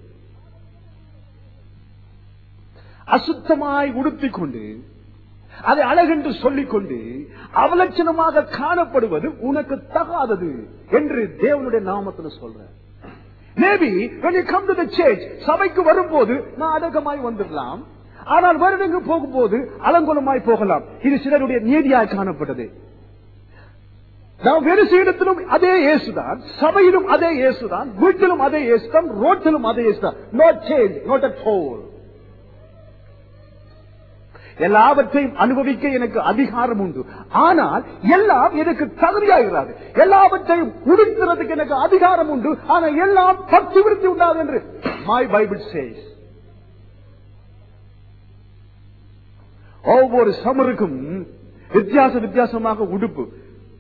அசுத்தமாய் உடுத்திக் கொண்டு அதை அழகென்று சொல்லிக் கொண்டு அவலட்சணமாக காணப்படுவது உனக்கு தகாதது என்று தேவனுடைய நாமத்தில் சொல்றேன் maybe when you come to the church சபைக்கு வரும்போது நான் அடக்கமாய் வந்துடலாம் ஆனால் வருடங்கு போகும்போது அலங்கோலமாய் போகலாம் இது சிலருடைய நீதியாய் காணப்பட்டது நாம் வேறு இடத்திலும் அதே இயேசுதான் சபையிலும் அதே இயேசுதான் வீட்டிலும் அதே இயேசுதான் ரோட்டிலும் அதே இயேசுதான் not change not at whole எல்லாவற்றையும் அனுபவிக்க எனக்கு அதிகாரம் உண்டு ஆனால் எல்லாம் எனக்கு தகுதியாகிறாது எல்லாவற்றையும் உடுக்கிறதுக்கு எனக்கு அதிகாரம் உண்டு ஆனால் எல்லாம் பக்தி விருத்தி உண்டாது என்று மை பைபிள் சேஸ் ஒவ்வொரு சமருக்கும் வித்தியாச வித்தியாசமாக உடுப்பு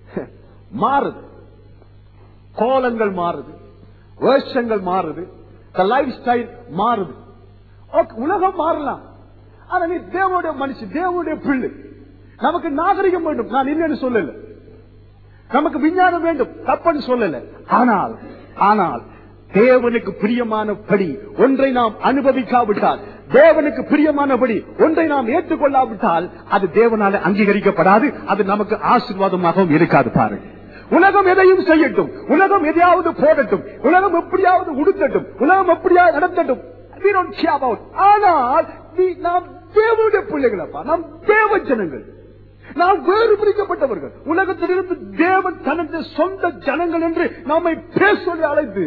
மாறுது கோலங்கள் மாறுது வேஷங்கள் மாறுது லைஃப் ஸ்டைல் மாறுது Okay, உலகம் மாறலாம் ஆனா நீ தேவனுடைய மனுஷன் தேவனுடைய பிள்ளை நமக்கு நாகரிகம் வேண்டும் நான் இல்லைன்னு சொல்லல நமக்கு விஞ்ஞானம் வேண்டும் தப்புன்னு சொல்லல ஆனால் ஆனால் தேவனுக்கு பிரியமானபடி ஒன்றை நாம் அனுபவிக்காவிட்டால் தேவனுக்கு பிரியமானபடி ஒன்றை நாம் ஏற்றுக்கொள்ளாவிட்டால் அது தேவனால அங்கீகரிக்கப்படாது அது நமக்கு ஆசீர்வாதமாகவும் இருக்காது பாருங்க உலகம் எதையும் செய்யட்டும் உலகம் எதையாவது போடட்டும் உலகம் எப்படியாவது உடுத்தட்டும் உலகம் எப்படியாவது நடத்தட்டும் We don't care about. ஆனால் we- நாம் தேவனுடைய பிள்ளைகளப்பா நாம் தேவ ஜனங்கள் நாம் வேறு பிரிக்கப்பட்டவர்கள் உலகத்திலிருந்து தேவன் தனது சொந்த ஜனங்கள் என்று நம்மை பேச சொல்லி அழைத்து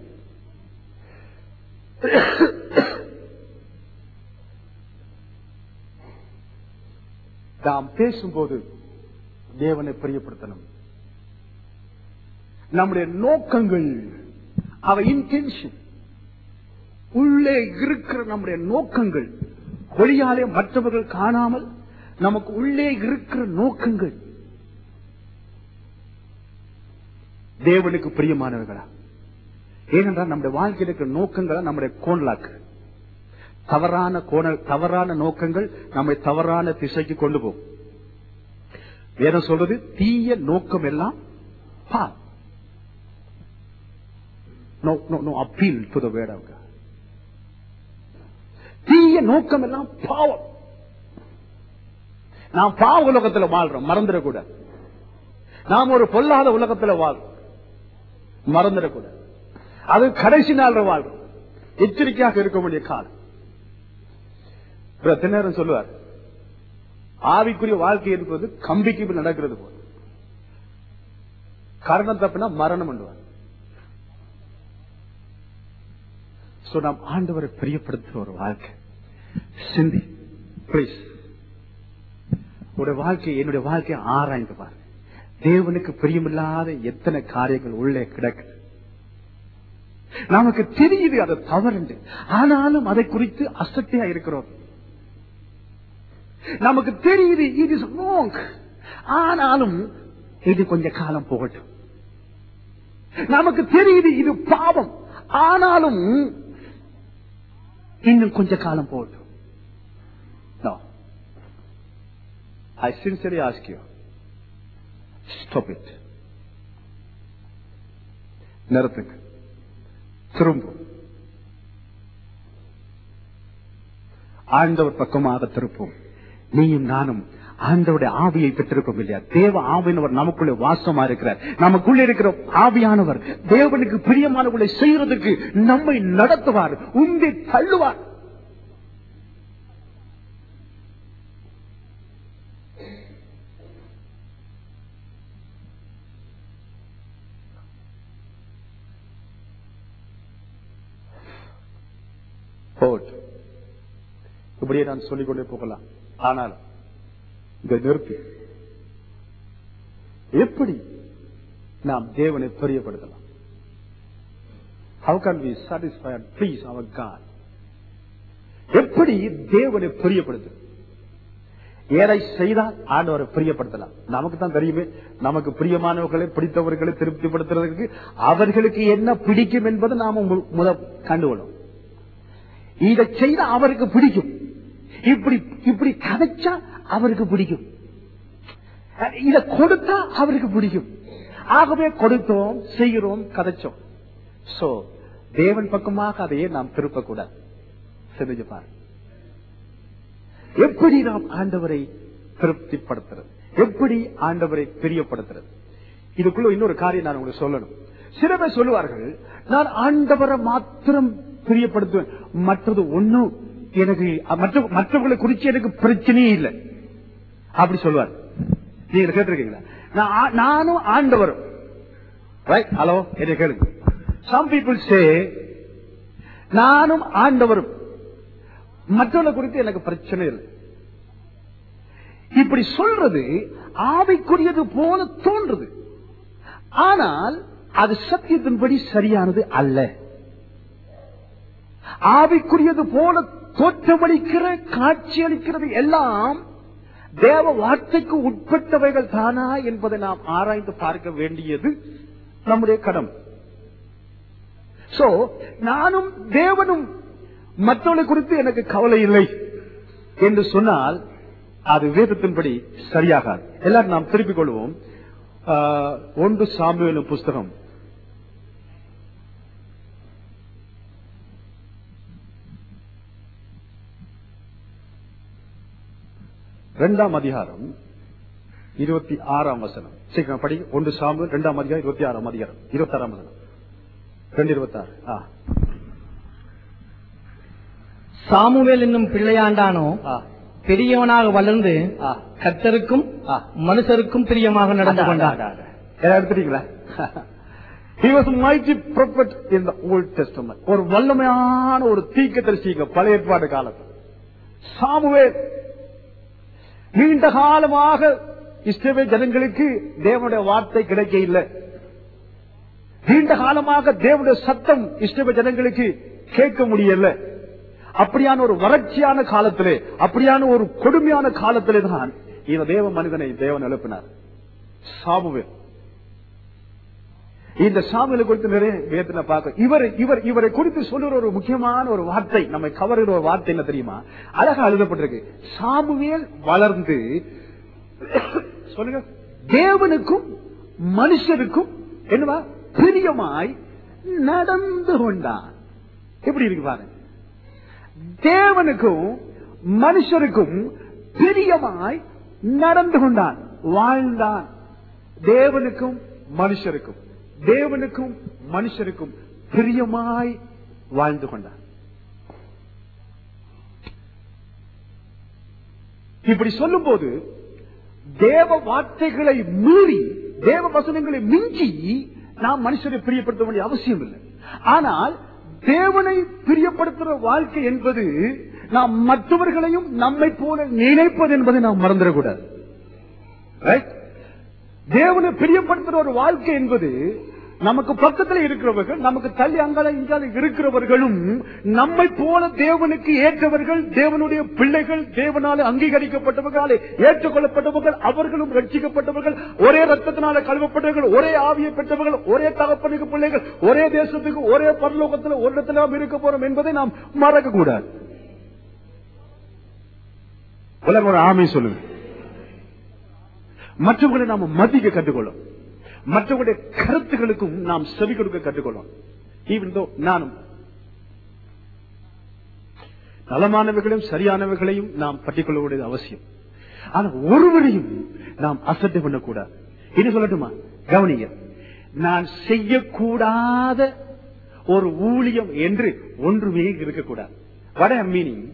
நாம் பேசும்போது தேவனை பிரியப்படுத்தணும் நம்முடைய நோக்கங்கள் அவ இன்டென்ஷன் உள்ளே இருக்கிற நம்முடைய நோக்கங்கள் வெளியாலே மற்றவர்கள் காணாமல் நமக்கு உள்ளே இருக்கிற நோக்கங்கள் தேவனுக்கு பிரியமானவர்களா ஏனென்றால் நம்முடைய வாழ்க்கையில் இருக்கிற நோக்கங்களை நம்முடைய கோணலாக்கு தவறான கோண தவறான நோக்கங்கள் நம்மை தவறான திசைக்கு கொண்டு போகும் வேதம் சொல்றது தீய நோக்கம் எல்லாம் பா no, no, no appeal to the word of God. தீய நோக்கம் எல்லாம் பாவம் நாம் பாவ உலகத்துல வாழ்றோம் மறந்துடக்கூடாது நாம் ஒரு பொல்லாத உலகத்துல வாழ்றோம் மறந்துடக்கூடாது அது கடைசி நாள் வாழ்றோம் எச்சரிக்கையாக இருக்க வேண்டிய காலம் இவர் எத்தனை நேரம் சொல்லுவார் ஆவிக்குரிய வாழ்க்கை இருக்கிறது கம்பிக்கு மேல் நடக்கிறது போல காரணம் தப்புனா மரணம் பண்ணுவார் சோ நாம் ஆண்டவரை பிரியப்படுத்துற ஒரு வாழ்க்கை சிந்தி பிளீஸ் உடைய வாழ்க்கை என்னுடைய வாழ்க்கையை ஆராய்ந்து பாரு தேவனுக்கு பிரியமில்லாத எத்தனை காரியங்கள் உள்ளே கிடக்கு நமக்கு தெரியுது அது தவறுண்டு ஆனாலும் அதை குறித்து அசட்டையா இருக்கிறோம் நமக்கு தெரியுது இது இஸ் wrong. ஆனாலும் இது கொஞ்ச காலம் போகட்டும் நமக்கு தெரியுது இது பாவம் ஆனாலும் இன்னும் கொஞ்ச காலம் போகட்டும் No. I sincerely ask you, stop it. நிறுத்துங்க திரும்பும் ஆண்டவர் பக்கமாக திருப்போம் நீயும் நானும் ஆண்டவருடைய ஆவியை பெற்றிருப்போம் இல்லையா தேவ ஆவியானவர் நமக்குள்ளே வாசமா இருக்கிறார் நமக்குள்ளே இருக்கிற ஆவியானவர் தேவனுக்கு பிரியமானவர்களை செய்யறதுக்கு நம்மை நடத்துவார் உந்தி தள்ளுவார் போகட்டும் இப்படியே நான் சொல்லிக்கொண்டே போகலாம் ஆனால் இதை நிறுத்தி எப்படி நாம் தேவனை பிரியப்படுத்தலாம் How can we satisfy and please our God? எப்படி தேவனை பிரியப்படுத்து ஏழை செய்தால் ஆண்டவரை பிரியப்படுத்தலாம் நமக்கு தான் தெரியுமே நமக்கு பிரியமானவர்களை பிடித்தவர்களை திருப்திப்படுத்துறதுக்கு அவர்களுக்கு என்ன பிடிக்கும் என்பதை நாம மு- முத கண்டுகொள்ளும் இதை செய்த அவருக்கு பிடிக்கும் இப்படி இப்படி கதைச்சா அவருக்கு பிடிக்கும் இத கொடுத்தா அவருக்கு பிடிக்கும் ஆகவே கொடுத்தோம் செய்கிறோம் கதைச்சோம் சோ தேவன் பக்கமாக அதையே நாம் திருப்பக்கூடாது சிந்திச்சு பாரு எப்படி நாம் ஆண்டவரை திருப்திப்படுத்துறது எப்படி ஆண்டவரை பிரியப்படுத்துறது இதுக்குள்ள இன்னொரு காரியம் நான் உங்களுக்கு சொல்லணும் சில பேர் சொல்லுவார்கள் நான் ஆண்டவரை மாத்திரம் பிரியப்படுத்துவேன் மற்றது ஒண்ணும் எனக்கு மற்ற மற்றவர்களை குறிச்சு எனக்கு பிரச்சனையே இல்லை அப்படி சொல்லுவார் நீங்க கேட்டிருக்கீங்களா நான் ஆ- நானும் ஆண்டவரும் ரைட் ஹலோ என்ன கேளுங்க சம் பீப்புள் சே நானும் ஆண்டவரும் மற்றவர்களை குறித்து எனக்கு பிரச்சனை இல்லை இப்படி சொல்றது ஆவிக்குரியது போல தோன்றுது ஆனால் அது சத்தியத்தின்படி சரியானது அல்ல ஆவிக்குரியது போல தோற்றமளிக்கிற காட்சியளிக்கிறது எல்லாம் தேவ வார்த்தைக்கு உட்பட்டவைகள் தானா என்பதை நாம் ஆராய்ந்து பார்க்க வேண்டியது நம்முடைய கடம் சோ நானும் தேவனும் மற்றவர்களை குறித்து எனக்கு கவலை இல்லை என்று சொன்னால் அது வேதத்தின்படி சரியாகாது எல்லாரும் நாம் திருப்பிக் கொள்வோம் ஆஹ், ஒன்று சாமுவேலும் புஸ்தகம் இரண்டாம் அதிகாரம் இருபத்தி ஆறாம் வசனம் சீக்கிரம் படி ஒன்று சாம்பு இரண்டாம் அதிகாரம் இருபத்தி ஆறாம் அதிகாரம் இருபத்தி ஆறாம் வசனம் ரெண்டு இருபத்தி ஆறு ஆ சாமுவேல் என்னும் பிள்ளையாண்டானோ ஆ பெரியவனாக வளர்ந்து ஆ கர்த்தருக்கும் ஆ மனுஷருக்கும் பிரியமாக நடந்து கொண்டான் எல்லாம் எடுத்துட்டீங்களா He was a mighty prophet in the Old Testament. ஒரு வல்லமையான ஒரு தீர்க்கதரிசிங்க பழைய ஏற்பாடு காலத்தில் சாமுவேல் நீண்ட காலமாக இஸ்ரவேல் ஜனங்களுக்கு தேவனுடைய வார்த்தை கிடைக்க இல்லை நீண்ட காலமாக தேவனுடைய சத்தம் இஸ்ரவேல் ஜனங்களுக்கு கேட்க முடியல அப்படியான ஒரு வறட்சியான காலத்திலே அப்படியான ஒரு கொடுமையான காலத்திலே தான் இந்த தேவ மனிதனை தேவன் எழுப்பினார் சாமுவேல் இந்த சாமுவேலை குறித்து நிறைய வேதத்துல பார்க்க இவர் இவர் இவரை குறித்து சொல்லுற ஒரு முக்கியமான ஒரு வார்த்தை நம்மை கவருகிற ஒரு வார்த்தை என்ன தெரியுமா அழகா எழுதப்பட்டிருக்கு சாமுவேல் வளர்ந்து சொல்லுங்க தேவனுக்கும் மனுஷருக்கும் என்னவா பிரியமாய் நடந்து கொண்டான் எப்படி இருக்கு பாருங்க தேவனுக்கும் மனுஷருக்கும் பிரியமாய் நடந்து கொண்டான் வாழ்ந்தான் தேவனுக்கும் மனுஷருக்கும் தேவனுக்கும் மனுஷருக்கும் பிரியமாய் வாழ்ந்து கொண்டான் இப்படி சொல்லும்போது தேவ வார்த்தைகளை மீறி தேவ வசனங்களை மிஞ்சி நாம் மனுஷரை பிரியப்படுத்த வேண்டிய அவசியம் இல்லை ஆனால் தேவனை பிரியப்படுத்துகிற வாழ்க்கை என்பது நாம் மற்றவர்களையும் நம்மை போல நினைப்பது என்பதை நாம் மறந்துடக்கூடாது Right? தேவனை பிரியப்படுத்துற ஒரு வாழ்க்கை என்பது நமக்கு பக்கத்துல இருக்கிறவர்கள் நமக்கு தள்ளி அங்கால இங்கால இருக்கிறவர்களும் நம்மை போல தேவனுக்கு ஏற்றவர்கள் தேவனுடைய பிள்ளைகள் தேவனால அங்கீகரிக்கப்பட்டவர்களாலே ஏற்றுக்கொள்ளப்பட்டவர்கள் அவர்களும் ரட்சிக்கப்பட்டவர்கள் ஒரே ரத்தத்தினால கழுவப்பட்டவர்கள் ஒரே ஆவியை பெற்றவர்கள் ஒரே தகப்பனுக்கு பிள்ளைகள் ஒரே தேசத்துக்கு ஒரே பரலோகத்தில் ஒரு இடத்துல நாம் இருக்க போறோம் என்பதை நாம் மறக்க கூடாது உலகம் ஒரு ஆமை சொல்லுங்க மற்றவர்களை நாம் மதிக்க கற்றுக்கொள்ளும் மற்றவர்களுடைய கருத்துகளுக்கும் நாம் செவி கொடுக்க கற்றுக்கொள்ளும் ஈவன் தோ நானும் நலமானவைகளையும் சரியானவைகளையும் நாம் பற்றிக்கொள்ள வேண்டியது அவசியம் ஆனா ஒருவரையும் நாம் அசட்டை பண்ணக்கூடாது இது சொல்லட்டுமா கவனிங்க நான் செய்யக்கூடாத ஒரு ஊழியம் என்று ஒன்றுமே இருக்கக்கூடாது what meaning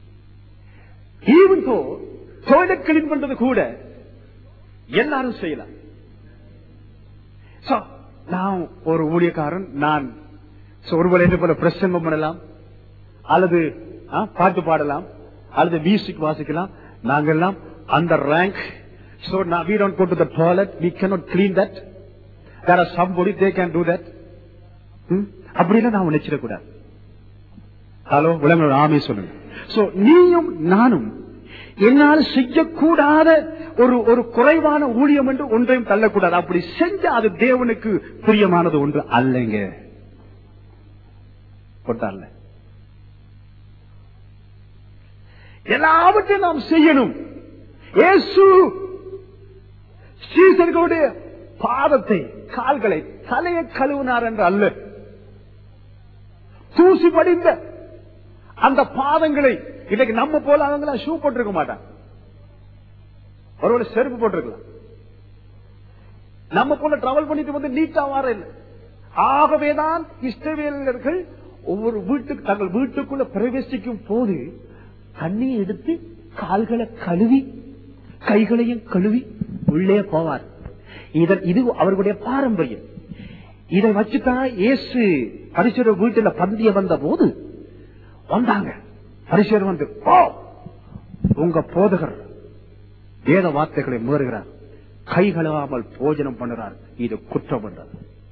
even though toilet clean பண்றது கூட எல்லாரும் செய்யலாம் So, நான் ஒரு ஊழியக்காரன் நான் so, ஒருவேளை என்ன போல பிரசங்கம் பண்ணலாம் அல்லது ஆ, பாட்டு பாடலாம் அல்லது மியூசிக் வாசிக்கலாம் நாங்கெல்லாம் அந்த rank so now we don't go to the toilet we cannot clean that there are somebody they can do that ம்? அப்படிலாம் நான் நினைச்சிடக்கூடாது ஹலோ விளம்பர ஆமே சொல்லுங்க சோ நீயும் நானும் என்னால் செய்யக்கூடாத ஒரு ஒரு குறைவான ஊழியம் என்று ஒன்றையும் தள்ளக்கூடாது அப்படி செஞ்சா அது தேவனுக்கு பிரியமானது ஒன்று அல்லங்க போட்டால எல்லாவற்றையும் நாம் செய்யணும் இயேசு ஸ்ரீசர்களுடைய பாதத்தை கால்களை தலையை கழுவினார் என்று அல்ல தூசி படிந்த அந்த பாதங்களை இன்னைக்கு நம்ம போல அவங்க ஷூ போட்டிருக்க மாட்டாங்க ஒருவேளை செருப்பு போட்டிருக்கலாம் நம்ம போல டிராவல் பண்ணிட்டு வந்து நீட்டா வர இல்லை ஆகவேதான் இஷ்டவேலர்கள் ஒவ்வொரு வீட்டுக்கு தங்கள் வீட்டுக்குள்ள பிரவேசிக்கும் போது தண்ணி எடுத்து கால்களை கழுவி கைகளையும் கழுவி உள்ளே போவார் இதன் இது அவர்களுடைய பாரம்பரியம் இதை வச்சுதான் இயேசு பரிசுர வீட்டுல பந்திய வந்த போது வந்தாங்க பரிசுவர் வந்து ஓ உங்க போதகர் வேத வார்த்தைகளை முகருகிறார் கை கழுவாமல் போஜனம் பண்ணுறார் இது குற்றம் என்றார்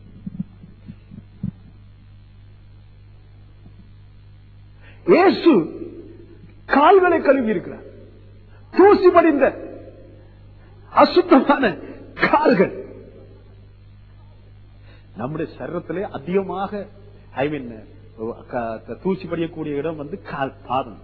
இயேசு கால்களை கழுவி இருக்கிறார் தூசி படிந்த அசுத்தமான கால்கள் நம்முடைய சரீரத்திலே அதிகமாக ஐ மீன் தூசி படியக்கூடிய இடம் வந்து கால் பாதம்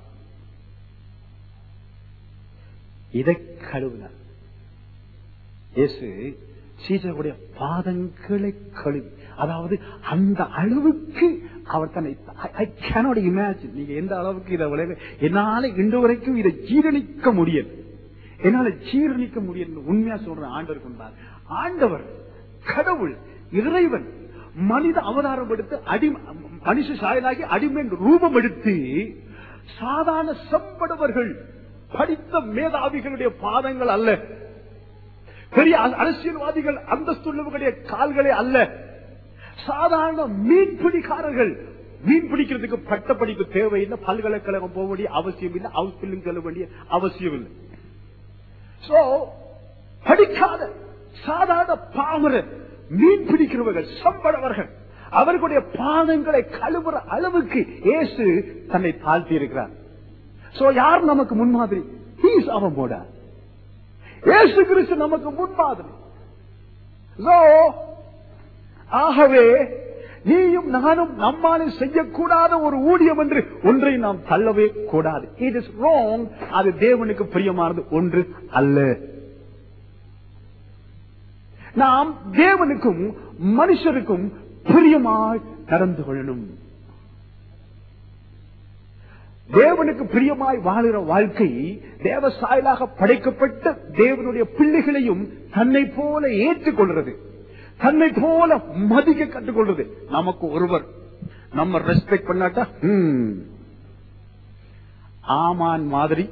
இதை கழுவினார் இயேசு சீசருடைய பாதங்களை கழுவி அதாவது அந்த அளவுக்கு அவர் தன்னை ஐ கேனோட இமேஜின் நீங்க எந்த அளவுக்கு இதை விளைவு என்னால இன்று வரைக்கும் இதை ஜீரணிக்க முடியல என்னால ஜீரணிக்க முடியல உண்மையா சொல்றேன் ஆண்டவர் கொண்டார் ஆண்டவர் கடவுள் இறைவன் மனித அவதாரம் எடுத்து அடி மனுஷ சாயலாகி அடிமை ரூபம் எடுத்து சாதாரண செம்படுவர்கள் படித்த மேதாவிகளுடைய பாதங்கள் அல்ல பெரிய அ- அரசியல்வாதிகள் அந்தஸ்துள்ளவர்களுடைய கால்களே அல்ல சாதாரண மீன்பிடிக்காரர்கள் மீன் பிடிக்கிறதுக்கு பட்ட படிப்பு தேவையில்லை பல்கலைக்கழகம் போக வேண்டிய அவசியம் இல்லை ஹவுஸ் பில்லிங் செல்ல வேண்டிய அவசியம் இல்லை சோ படிக்காத சாதாரண பாமரர் மீன் பிடிக்கிறவர்கள் சம்பளவர்கள் அவர்களுடைய பாதங்களை கழுவுற அளவுக்கு இயேசு தன்னை தாழ்த்தி இருக்கிறார் சோ யார் நமக்கு முன்மாதிரி He is our model. இயேசு கிறிஸ்து நமக்கு முன்மாதிரி So, ஆகவே நீயும் நானும் நம்மாலே செய்யக்கூடாத ஒரு ஊழியம் என்று ஒன்றை நாம் தள்ளவே கூடாது இட் இஸ் ராங் அது தேவனுக்கு பிரியமானது ஒன்று அல்ல நாம் தேவனுக்கும் மனுஷருக்கும் பிரியமாய் நடந்து கொள்ளணும் தேவனுக்கு பிரியமாய் வாழுகிற வாழ்க்கை தேவ சாயலாக படைக்கப்பட்ட தேவனுடைய பிள்ளைகளையும் தன்னை போல ஏற்றுக்கொள்றது தன்னை போல மதிக்க கற்றுக்கொள்றது நமக்கு ஒருவர் நம்ம ரெஸ்பெக்ட் பண்ணாட்டா ஹம், ஆமான் மாதிரி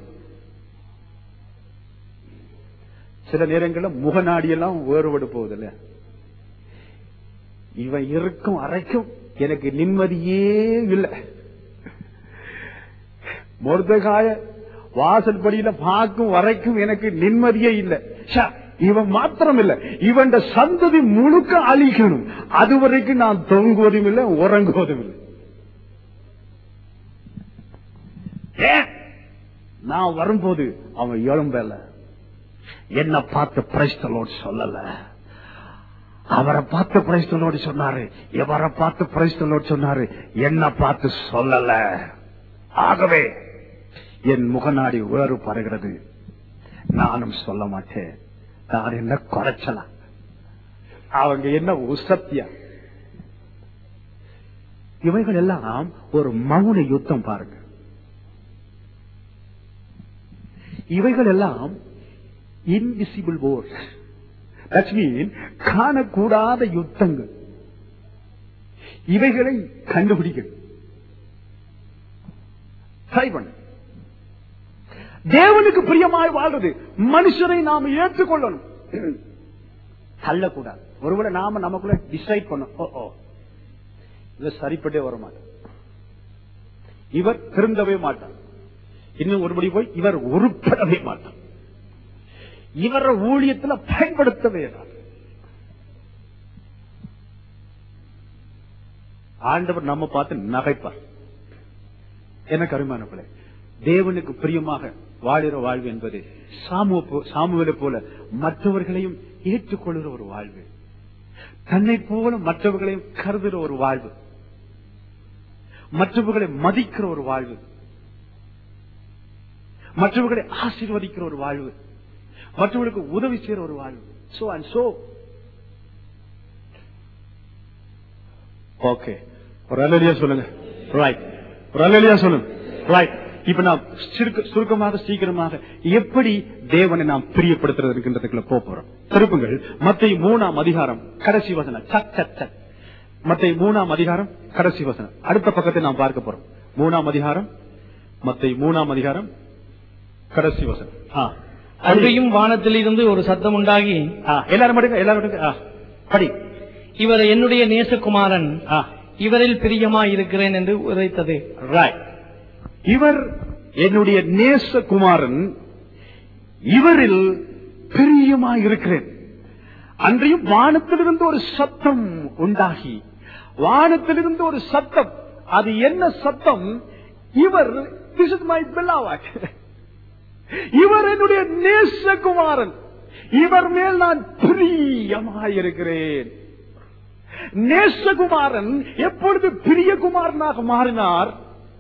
சில நேரங்களில் முகநாடியெல்லாம் வேறுபடு போகுதுல்ல இவன் இருக்கும் அறைக்கும் எனக்கு நிம்மதியே இல்லை மொர்தகாய வாசல் படியில பார்க்கும் வரைக்கும் எனக்கு நிம்மதியே இல்லை ச்ச, இவன் மாத்திரம் இல்ல இவன் சந்ததி முழுக்க அழிக்கணும் அது வரைக்கும் நான் தொங்குவதும் இல்லை உறங்குவதும் இல்லை ஏன்? நான் வரும்போது அவன் எழும்பல என்ன பார்த்து பிரைஸ்தலோடு சொல்லல அவரை பார்த்து பிரைஸ்தலோடு சொன்னாரு இவரை பார்த்து பிரைஸ்தலோடு சொன்னாரு என்ன பார்த்து சொல்லல ஆகவே என் முகநாடி வேறுபடுகிறது நானும் சொல்ல மாட்டேன் நான் என்ன குறைச்சலாம் அவங்க என்ன உசத்தியா இவைகள் எல்லாம் ஒரு மௌன யுத்தம் பாருங்க இவைகள் எல்லாம் இன்விசிபிள் போர் தட் மீன் காணக்கூடாத யுத்தங்கள் இவைகளை கண்டுபிடிக்கணும் ட்ரை பண்ணு தேவனுக்கு பிரியமாய் வாழ்றது மனுஷரை நாம் ஏற்றுக்கொள்ளணும் தள்ளக்கூடாது ஒருவேளை நாம நமக்குள்ள டிசைட் பண்ணோம் ஓ ஓ இவர் சரிப்பட்டே வர மாட்டார் இவர் திருந்தவே மாட்டார் இன்னும் ஒருபடி போய் இவர் உருப்படவே மாட்டார் இவர ஊழியத்துல பயன்படுத்தவே மாட்டார் ஆண்டவர் நம்ம பார்த்து நகைப்பார் என்ன கருமான பிள்ளை தேவனுக்கு பிரியமாக வாழுற வாழ்வு என்பது சாமுவ போ- சாமுவேலை போல மற்றவர்களையும் ஏற்றுக்கொள்கிற ஒரு வாழ்வு தன்னை போல மற்றவர்களையும் கருதுகிற ஒரு வாழ்வு மற்றவர்களை மதிக்கிற ஒரு வாழ்வு மற்றவர்களை ஆசீர்வதிக்கிற ஒரு வாழ்வு மற்றவர்களுக்கு உதவி செய்யற ஒரு வாழ்வு சோ அண்ட் சோ ஓகே ஒரு அலலியா சொல்லுங்க ரைட் ஒரு அலலியா சொல்லுங்க ரைட் இப்ப நாம் சுருக்க- சுருக்கமாக சீக்கிரமாக எப்படி தேவனை நாம் பிரியப்படுத்துறதுக்குன்றதுக்குள்ள போக போறோம் திருப்புங்கள் மத்திய மூணாம் அதிகாரம் கடைசி வசனம் சக் சக் சக் மத்திய மூணாம் அதிகாரம் கடைசி வசனம் அடுத்த பக்கத்தை நாம் பார்க்க போறோம் மூணாம் அதிகாரம் மத்திய மூணாம் அதிகாரம் கடைசி வசனம் ஆ. அன்றையும் வானத்திலிருந்து ஒரு சத்தம் உண்டாகி ஆ, எல்லாரும் மட்டும் எல்லாரும் மட்டும் ஆ, படி இவர் என்னுடைய நேசகுமாரன் ஆ இவரில் பிரியமாய் இருக்கிறேன் என்று உரைத்தது ரைட் இவர் என்னுடைய நேசகுமாரன் இவரில் பிரியமாய் இருக்கிறேன் அன்றையும் வானத்திலிருந்து ஒரு சத்தம் உண்டாகி வானத்திலிருந்து ஒரு சத்தம் அது என்ன சத்தம் இவர் this is my beloved இவர் என்னுடைய நேசகுமாரன் இவர் மேல் நான் பிரியமாயிருக்கிறேன் நேசகுமாரன் எப்பொழுது பிரியகுமாரனாக மாறினார்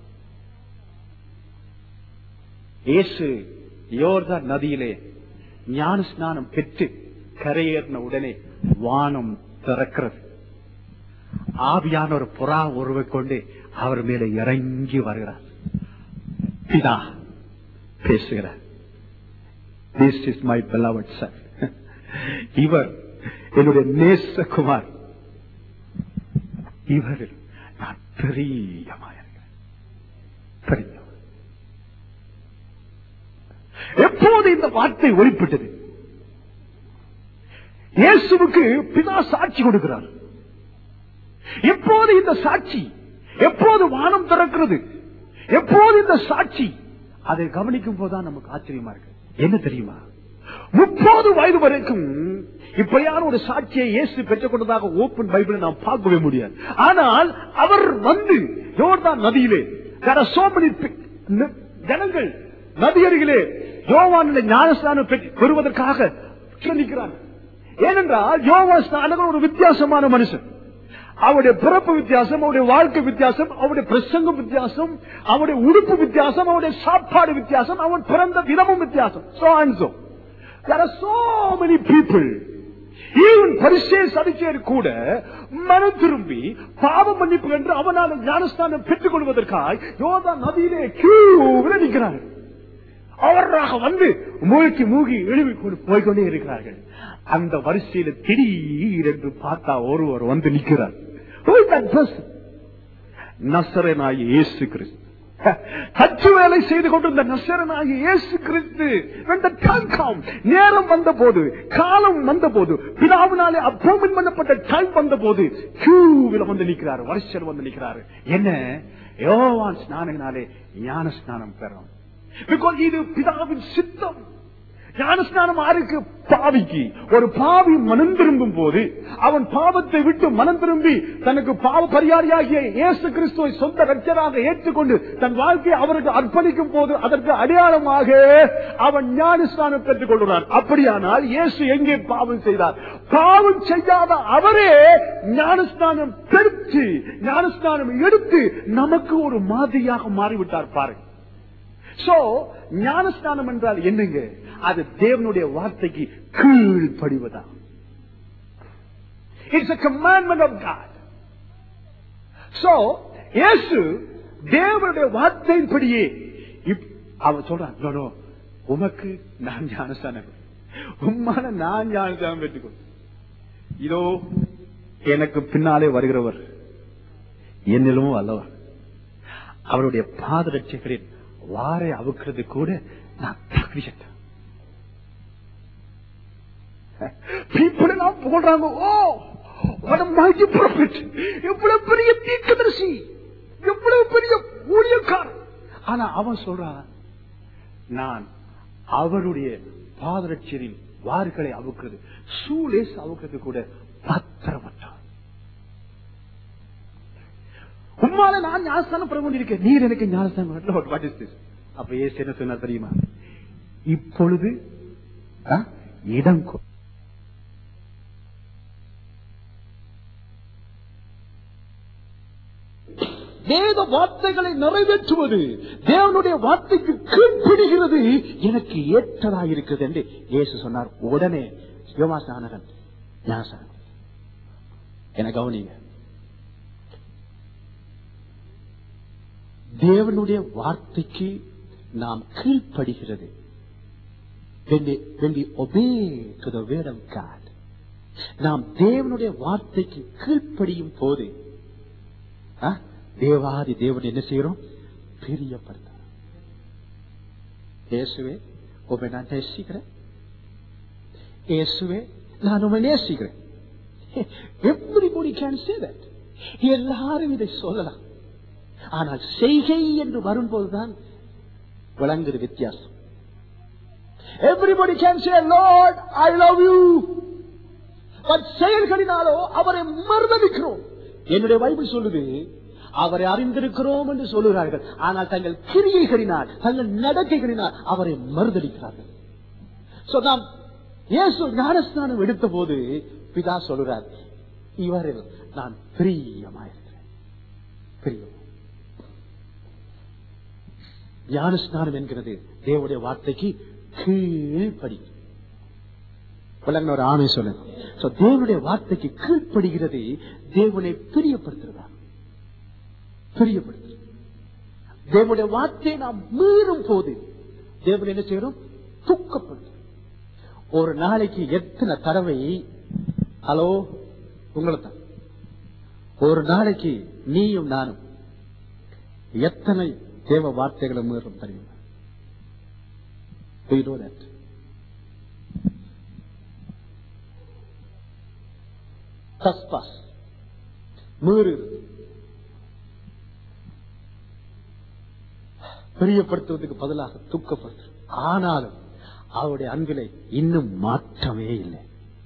இயேசு யோர்தான் நதியிலே ஞான ஸ்நானம் பெற்று கரையேறின உடனே வானம் திறக்கிறது ஆவியான ஒரு புறா உருவை கொண்டு அவர் மேல இறங்கி வருகிறார் பிதா பேசுகிறார் this is my beloved son இவர் என்னுடைய நேசகுமார் இவரில் நான் பிரியமாயிருக்கிறேன் பிரியம் எப்போது இந்த வார்த்தை ஒளிப்பட்டது இயேசுவுக்கு பிதா சாட்சி கொடுக்கிறார் எப்போது இந்த சாட்சி எப்போது வானம் திறக்கிறது எப்போது இந்த சாட்சி அதை கவனிக்கும் போதுதான் நமக்கு ஆச்சரியமா இருக்கு என்ன தெரியுமா முப்பது வயது வரைக்கும் இப்படியான ஒரு சாட்சியை இயேசு பெற்றுக் கொண்டதாக ஓப்பன் பைபிளை நாம் பார்க்கவே முடியாது ஆனால் அவர் வந்து யோர்தான் நதியிலே there are so many pe- ந- ஜனங்கள் நதி அருகிலே யோவானிலே ஞானஸ்தானம் பெற்று- பெறுவதற்காக நிற்கிறாங்க ஏனென்றால் யோவான் ஸ்நானகன் ஒரு வித்தியாசமான மனுஷன் அவருடைய பிறப்பு வித்தியாசம் அவருடைய வாழ்க்கை வித்தியாசம் அவருடைய பிரசங்கம் வித்தியாசம் அவருடைய உடுப்பு வித்தியாசம் அவருடைய சாப்பாடு வித்தியாசம் அவன் பிறந்த விதமும் வித்தியாசம் so and so there are so many people even பரிசே சதிச்சேர் கூட மனம் திரும்பி பாவ மன்னிப்பு என்று அவனால் ஞானஸ்தானம் பெற்றுக் கொள்வதற்காய் யோதா நதியிலே கியூவில் நிற்கிறார்கள் அவராக வந்து மூழ்கி மூழ்கி எழுவி கொண்டு போய்கொண்டே இருக்கிறார்கள் அந்த வரிசையில திடீரென்று பார்த்தா ஒருவர் வந்து நிற்கிறார் Who is that person? நசரனாகிய இயேசு கிறிஸ்து தச்சு வேலை செய்து கொண்டிருந்த நசரனாகிய இயேசு கிறிஸ்து when the time come, நேரம் வந்த போது காலம் வந்த போது பிதாவினாலே அப்போமின் பண்ணப்பட்ட டைம் வந்த போது கியூவில் வந்து நிற்கிறார் வருஷம் வந்து நிற்கிறாரு என்ன யோவான் ஸ்நானத்தினாலே ஞான ஸ்நானம் பெறும் பிகாஸ் இது பிதாவின் சித்தம் ஞானஸ்நானம் ஆருக்கு பாவிக்கு ஒரு பாவி மனம் திரும்பும் போது அவன் பாவத்தை விட்டு மனம் திரும்பி தனக்கு பாவ பரிகாரியாகிய இயேசு கிறிஸ்துவை சொந்த ரட்சராக ஏற்றுக்கொண்டு தன் வாழ்க்கையை அவருக்கு அர்ப்பணிக்கும் போது அதற்கு அடையாளமாக அவன் ஞானஸ்நானம் பெற்றுக் கொள்கிறான் அப்படியானால் இயேசு எங்கே பாவம் செய்தார் பாவம் செய்யாத அவரே ஞானஸ்நானம் பெற்று ஞானஸ்நானம் எடுத்து நமக்கு ஒரு மாதிரியாக மாறிவிட்டார் பாருங்க சோ ஞானஸ்நானம் என்றால் என்னங்க அது தேவனுடைய வார்த்தைக்கு கீழ்ப்படிவதா it's a commandment of God so இயேசு தேவனுடைய வார்த்தையின்படியே இப்- அவன் சொல்றான் "No, no, உமக்கு நான் ஞானஸ்தானம் உம்மான நான் ஞானஸ்தானம் பெற்றுக்கொள் இதோ எனக்கு பின்னாலே வருகிறவர் என்னிலும் அல்லவர் அவருடைய பாதரட்சைகளின் வாரை அவுக்கிறது கூட நான் தகுதியற்ற people எல்லாம் புகழ்றாங்க ஓ what a mighty prophet எவ்வளவு பெரிய தீர்க்கதரிசி எவ்வளவு பெரிய ஊழியக்காரன் ஆனா அவன் சொல்றான் நான் அவருடைய பாதரட்சரின் வார்களை அவுக்கிறது சூலேஸ் அவுக்கிறது கூட பத்திரமற்றான் உம்மால நான் ஞானஸ்தானம் பெற கொண்டிருக்கேன் நீர் எனக்கு ஞானஸ்தானம் வாட் இஸ் திஸ் அப்ப ஏசு என்ன சொன்னார் தெரியுமா இப்பொழுது ஆ, இடம் கொ- வேத வார்த்தைகளை நிறைவேற்றுவது தேவனுடைய வார்த்தைக்கு கீழ்ப்படுகிறது எனக்கு ஏற்றதா இருக்கிறது என்று இயேசு சொன்னார் உடனே யோமாசானகன் ஞானஸ்தானம் என கவனிங்க தேவனுடைய வார்த்தைக்கு நாம் கீழ்ப்படுகிறது when we, when we obey to the word of God நாம் தேவனுடைய வார்த்தைக்கு கீழ்ப்படியும் போது ஆ, தேவாதி தேவன் என்ன செய்யறோம் பிரியப்படுத்த இயேசுவே உண்மை நான் நேசிக்கிறேன் இயேசுவே நான் உண்மை நேசிக்கிறேன் everybody can say that எல்லாரும் இதை சொல்லலாம் ஆனால் செய்கை என்று வரும்போதுதான் விளங்குது வித்தியாசம் everybody can say lord i love you but செயல்களினாலோ அவரை மறுதளிக்கிறோம் என்னுடைய பைபிள் சொல்லுது அவரை அறிந்திருக்கிறோம் என்று சொல்லுகிறார்கள் ஆனால் தங்கள் கிரியைகளினால் தங்கள் நடக்கைகளினால் அவரை மறுதளிக்கிறார்கள் So, நாம் இயேசு ஞானஸ்நானம் எடுத்த போது பிதா சொல்கிறார் இவரில் நான் பிரியமாயிருக்கிறேன் பிரியம் ஞான ஸ்நானம் என்கிறது தேவனுடைய வார்த்தைக்கு கீழ்ப்படி விளங்கின ஒரு ஆமை சொல்லுங்க So, தேவனுடைய வார்த்தைக்கு கீழ்ப்படுகிறது தேவனை பிரியப்படுத்துறதா பிரியப்படுத்து தேவனுடைய வார்த்தையை நாம் மீறும் போது தேவன் என்ன செய்யறோம் துக்கப்படுத்து ஒரு நாளைக்கு எத்தனை தடவை ஹலோ உங்களை தான் ஒரு நாளைக்கு நீயும் நானும் எத்தனை தேவ வார்த்தைகளை மீறும் தெரியுமா Do you know that? Trespass. மீறுகிறது பிரியப்படுத்துவதற்கு பதிலாக துக்கப்படுத்து ஆனாலும் அவருடைய அன்பிலே இன்னும் மாற்றமே இல்லை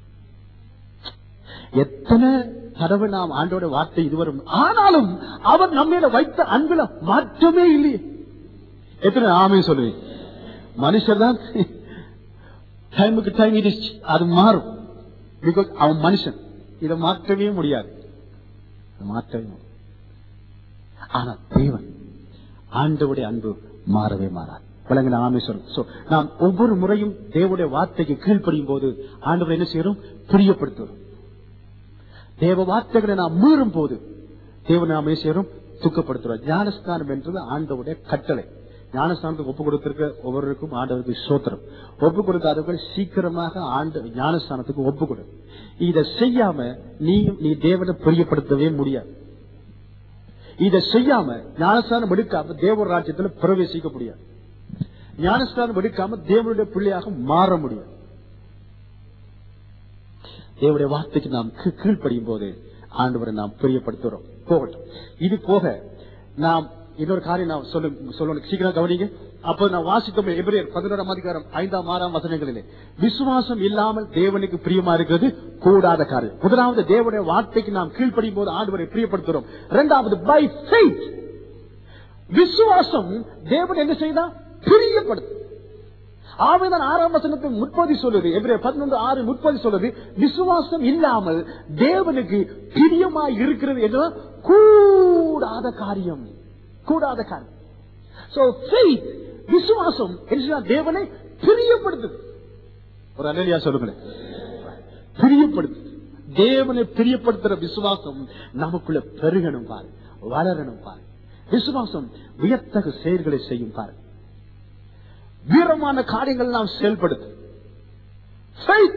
எத்தனை தடவை நாம் ஆண்டோட வார்த்தை இதுவரும் ஆனாலும் அவர் நம்மில வைத்த அன்பில மாற்றமே இல்லையே எத்தனை ஆமே சொல்லுவீங்க மனுஷர் தான் டைமுக்கு டைம் இடிச்சு அது மாறும் பிகாஸ் அவன் மனுஷன் இதை மாற்றவே முடியாது இதை மாற்றவே முடியாது ஆனா தேவன் ஆண்டவுடைய அன்பு மாறவே மாறாது விளங்கின ஆமேஸ்வரம் சோ நாம் ஒவ்வொரு முறையும் தேவனுடைய வார்த்தைக்கு கீழ்ப்படியும் போது ஆண்டவர் என்ன செய்யறோம் பிரியப்படுத்துகிறோம் தேவ வார்த்தைகளை நாம் மீறும் போது தேவன் நாம் என்ன செய்யறோம் துக்கப்படுத்துறோம் ஞானஸ்தானம் என்றது ஆண்டவுடைய கட்டளை ஞானஸ்தானத்துக்கு ஒப்பு கொடுத்திருக்க ஒவ்வொருவருக்கும் ஆண்டவருக்கு சோத்திரம் ஒப்பு கொடுக்காதவர்கள் சீக்கிரமாக ஆண்டு ஞானஸ்தானத்துக்கு ஒப்பு கொடு இதை செய்யாம நீ நீ தேவனை பிரியப்படுத்தவே முடியாது இதை செய்யாம ஞானஸ்தானம் எடுக்காம தேவ ராஜ்யத்துல பிரவேசிக்க முடியாது ஞானஸ்தானம் எடுக்காம தேவனுடைய பிள்ளையாக மாற முடியும் தேவனுடைய வார்த்தைக்கு நாம் கீழ்- கீழ்ப்படியும் போது ஆண்டவரை நாம் பிரியப்படுத்துறோம் போகட்டும் இது போக நாம் இன்னொரு காரியம் நான் சொல்ல சொல்லணும் சீக்கிரம் கவனிங்க அப்போ நான் வாசித்தோம் எபிரேயர் பதினோராம் அதிகாரம் ஐந்தாம் ஆறாம் வசனங்களிலே விசுவாசம் இல்லாமல் தேவனுக்கு பிரியமா இருக்கிறது கூடாத காரியம் முதலாவது தேவனுடைய வார்த்தைக்கு நாம் கீழ்ப்படியும் போது ஆண்டவரை பிரியப்படுத்துறோம் இரண்டாவது பை faith விசுவாசம் தேவன் என்ன செய்தா பிரியப்படுத்து ஆமைதான் ஆறாம் வசனத்தை முற்பதி சொல்லுது எபிரே பதினொன்று ஆறு முற்பதி சொல்லுது விசுவாசம் இல்லாமல் தேவனுக்கு பிரியமாய் இருக்கிறது என்று கூடாத காரியம் கூடாத காரியம் சோ faith விசுவாசம் என்ன செய்யுதா? தேவனை பிரியப்படுத்துது ஒரு அலையா சொல்லுங்களேன் பிரியப்படுத்து தேவனை பிரியப்படுத்துற விசுவாசம் நமக்குள்ள பெருகணும் பாரு வளரணும் பாரு விசுவாசம் வியத்தகு செயல்களை செய்யும் பாரு வீரமான காரியங்கள் நாம் செயல்படுத்து Faith.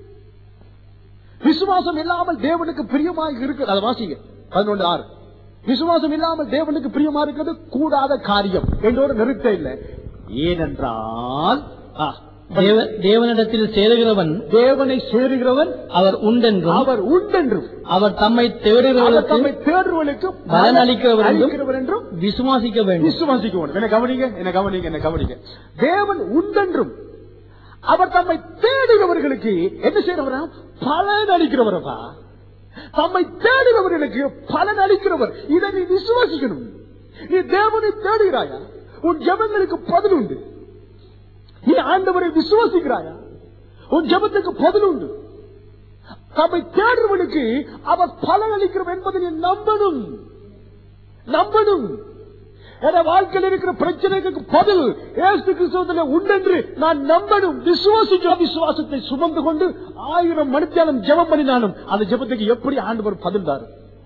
விசுவாசம் இல்லாமல் தேவனுக்கு பிரியமாக இருக்கு அதை வாசிங்க பதினொன்று ஆறு விசுவாசம் இல்லாமல் தேவனுக்கு பிரியமா இருக்கிறது கூடாத காரியம் என்றோடு நிறுத்த இல்லை ஏனென்றால் ஆ, தேவ- தேவனிடத்தில் சேருகிறவன் தேவனை சேருகிறவன் அவர் உண்டென்றும் அவர் உண்டென்றும் அவர் தம்மை அவர் தேடுகிறவர்களுக்கு தம்மை தேடுவர்களுக்கு பலன் அளிக்கிறவர் என்றும் அளிக்கிறவர் என்றும் விசுவாசிக்க வேண்டும் விசுவாசிக்க வேண்டும் என்ன கவனிங்க என்ன கவனிங்க என்ன கவனிங்க தேவன் உண்டென்றும் அவர் தம்மை தேடுகிறவர்களுக்கு என்ன செய்யறவரா பலன் அளிக்கிறவரப்பா தம்மை தேடுகிறவர்களுக்கு பலன் அளிக்கிறவர் இதை நீ விசுவாசிக்கணும் நீ தேவனை தேடுகிறாயா உன் ஜெபங்களுக்கு பதில் உண்டு நீ ஆண்டவரை விசுவாசிக்கிறாயா உன் ஜெபத்துக்கு பதில் உண்டு தம்மை தேடுறவனுக்கு அவர் பலன் அளிக்கிறவர் என்பதை நீ நம்பணும் நம்பணும் என் வாழ்க்கையில் இருக்கிற பிரச்சனைக்கு பதில் ஏசு கிறிஸ்துவத்திலே உண்டென்று நான் நம்பணும் விசுவாசிக்கிற விசுவாசத்தை சுமந்து கொண்டு ஆயிரம் மணித்தியாலும் ஜெபம் பண்ணினாலும் அந்த ஜெபத்துக்கு எப்படி ஆண்டவர் பதில் தாரு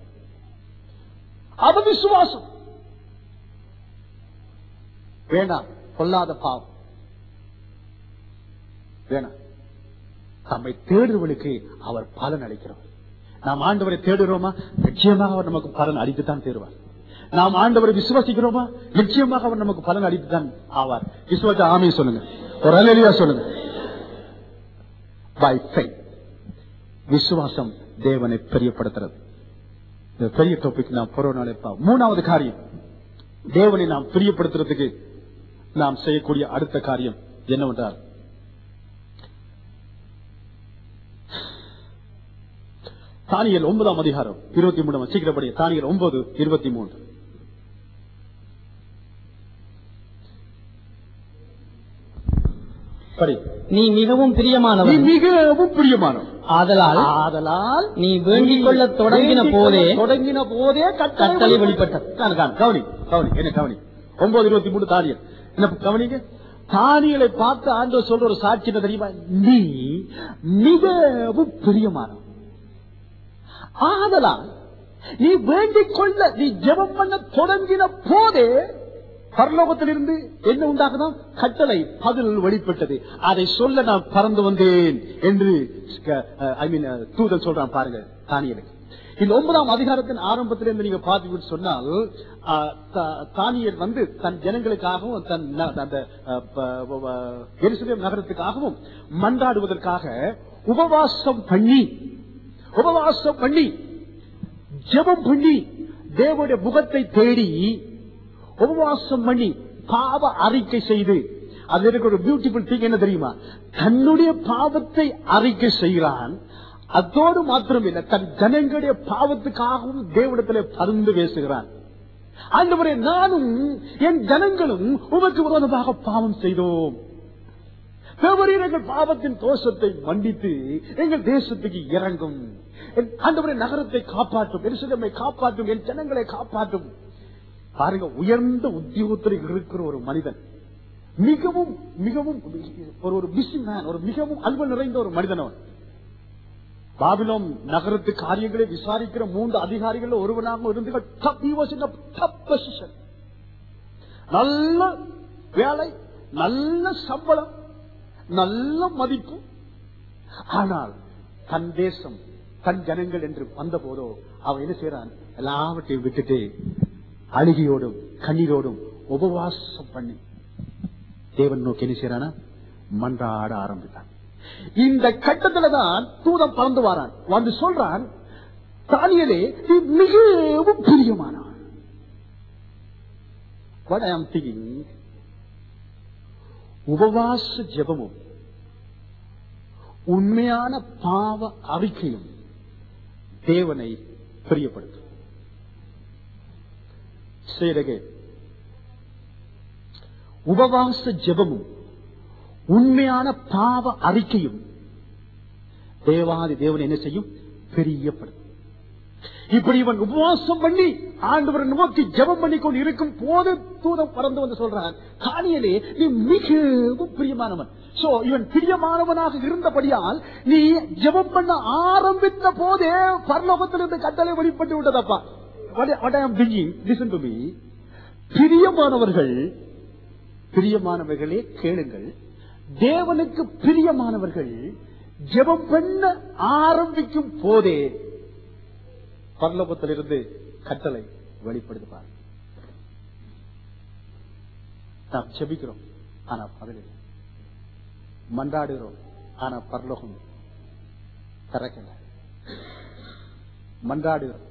அவ விசுவாசம் வேண்டாம் கொல்லாத பாவம் வேணாம் தம்மை தேடுவனுக்கு அவர் பலன் அளிக்கிறவர் நாம் ஆண்டவரை தேடுகிறோமா நிச்சயமாக அவர் நமக்கு பலன் அளித்துத்தான் தேடுவார் நாம் ஆண்டவரை விசுவாசிக்கிறோமா நிச்சயமாக அவர் நமக்கு பலன் அளித்துத்தான் ஆவார் விசுவாச ஆமே சொல்லுங்க ஒரு அலையா சொல்லுங்க பை faith விசுவாசம் தேவனை பெரியப்படுத்துறது இந்த பெரிய டாபிக் நாம் போற நாளே பா- மூணாவது காரியம் தேவனை நாம் பிரியப்படுத்துறதுக்கு நாம் செய்யக்கூடிய அடுத்த காரியம் என்னவென்றால் தானியல் ஒன்பதாம் அதிகாரம் இருபத்தி மூணு சீக்கிரப்படி தானியல் ஒன்பது இருபத்தி மூன்று படி நீ மிகவும் நீ பிரியமானவன் மிகவும் பிரியமானவன் ஆதலால் ஆதலால் நீ வேண்டிக் கொள்ளத் தொடங்கின வேண்டிக் போதே கொள்ளத் தொடங்கின போதே கட்டளை கட்டளை வெளிப்பட்டது காணு, காணு, கவனி கவனி என்ன கவனி ஒன்பது இருபத்தி மூணு தானியல் என்ன கவனிங்க தானியலை பார்த்து ஆண்டவர் சொல்ற ஒரு சாட்சி என்ன தெரியுமா நீ மிகவும் பிரியமானவன் ஆதலால் நீ வேண்டிக் கொள்ள நீ ஜெபம் பண்ண தொடங்கின போதே பரலோகத்திலிருந்து என்ன உண்டாகுதான் கட்டளை பதில் வெளிப்பட்டது அதை சொல்ல நான் பறந்து வந்தேன் என்று ஐ மீன் தூதன் சொல்றான் பாருங்க தானியலுக்கு இந்த ஒன்பதாம் அதிகாரத்தின் ஆரம்பத்திலிருந்து நீங்க பார்த்து சொன்னால் ஆஹ், தா- தானியல் வந்து தன் ஜனங்களுக்காகவும் தன் ந- அந்த அஹ், ப- ப- எருசலேம் நகரத்துக்காகவும் மன்றாடுவதற்காக உபவாசம் பண்ணி உபவாசம் பண்ணி ஜெபம் பண்ணி தேவனுடைய முகத்தை தேடி உபவாசம் பண்ணி பாவ அறிக்கை செய்து அது இருக்கிற ஒரு பியூட்டிஃபுல் திங் என்ன தெரியுமா தன்னுடைய பாவத்தை அறிக்கை செய்கிறான் அதோடு மாத்திரமில்லை தன் ஜனங்களுடைய பாவத்துக்காகவும் தேவனிடத்திலே பருந்து பேசுகிறான் ஆண்டவரே நானும் என் ஜனங்களும் உமக்கு விரோதமாக பாவம் செய்தோம் தேவரீர் எங்கள் பாவத்தின் தோஷத்தை மன்னித்து எங்கள் தேசத்துக்கு இறங்கும் என் ஆண்டவரே நகரத்தை காப்பாற்றும் எருசலேமை காப்பாற்றும் என் ஜனங்களை காப்பாற்றும் பாருங்க உயர்ந்த உத்தியோகத்தில் இருக்கிற ஒரு மனிதன் மிகவும் மிகவும் ஒரு ஒரு பிஸி மேன் ஒரு மிகவும் அன்பு நிறைந்த ஒரு மனிதன் அவன் பாபிலோன் நகரத்து காரியங்களை விசாரிக்கிற மூன்று அதிகாரிகள் ஒருவனாக இருந்து top- he was in a top position. நல்ல வேலை நல்ல சம்பளம் நல்ல மதிப்பு ஆனால் தன் தேசம் தன் ஜனங்கள் என்று வந்த போதோ அவன் என்ன செய்யறான் எல்லாவற்றையும் விட்டுட்டு அழுகையோடும் கண்ணீரோடும் உபவாசம் பண்ணி தேவன் நோக்கி என்ன செய்யறானா மன்றாட ஆரம்பித்தான் இந்த கட்டத்துல தான் தூதம் பறந்து வாரான் வந்து சொல்றான் தானியலே நீ மிகவும் பிரியமானவன் What I am thinking, உபவாச ஜெபமும் உண்மையான பாவ அறிக்கையும் தேவனை பிரியப்படுத்தும் Say it again. உபவாச ஜெபமும் உண்மையான பாவ அறிக்கையும் தேவாதி தேவன் என்ன செய்யும் பிரியப்படும் இப்படி இவன் உபவாசம் பண்ணி ஆண்டவரை நோக்கி ஜெபம் பண்ணி கொண்டு இருக்கும் போது தூதம் பறந்து வந்து சொல்றான் தானியலே நீ மிகவும் பிரியமானவன் சோ இவன் பிரியமானவனாக இருந்தபடியால் நீ ஜெபம் பண்ண ஆரம்பித்த போதே பரலோகத்திலிருந்து கட்டளை வெளிப்பட்டு விட்டதப்பா What I- what I am thinking, listen to me. பிரியமானவர்கள் பிரியமானவர்களே கேளுங்கள் தேவனுக்கு பிரியமானவர்கள் ஜெபம் பண்ண ஆரம்பிக்கும் போதே பரலோகத்திலிருந்து கட்டளை வெளிப்படுத்துவார் நாம் ஜெபிக்கிறோம் ஆனா பதில் இல்லை மன்றாடுகிறோம் ஆனா பரலோகம் திறக்கல மன்றாடுகிறோம்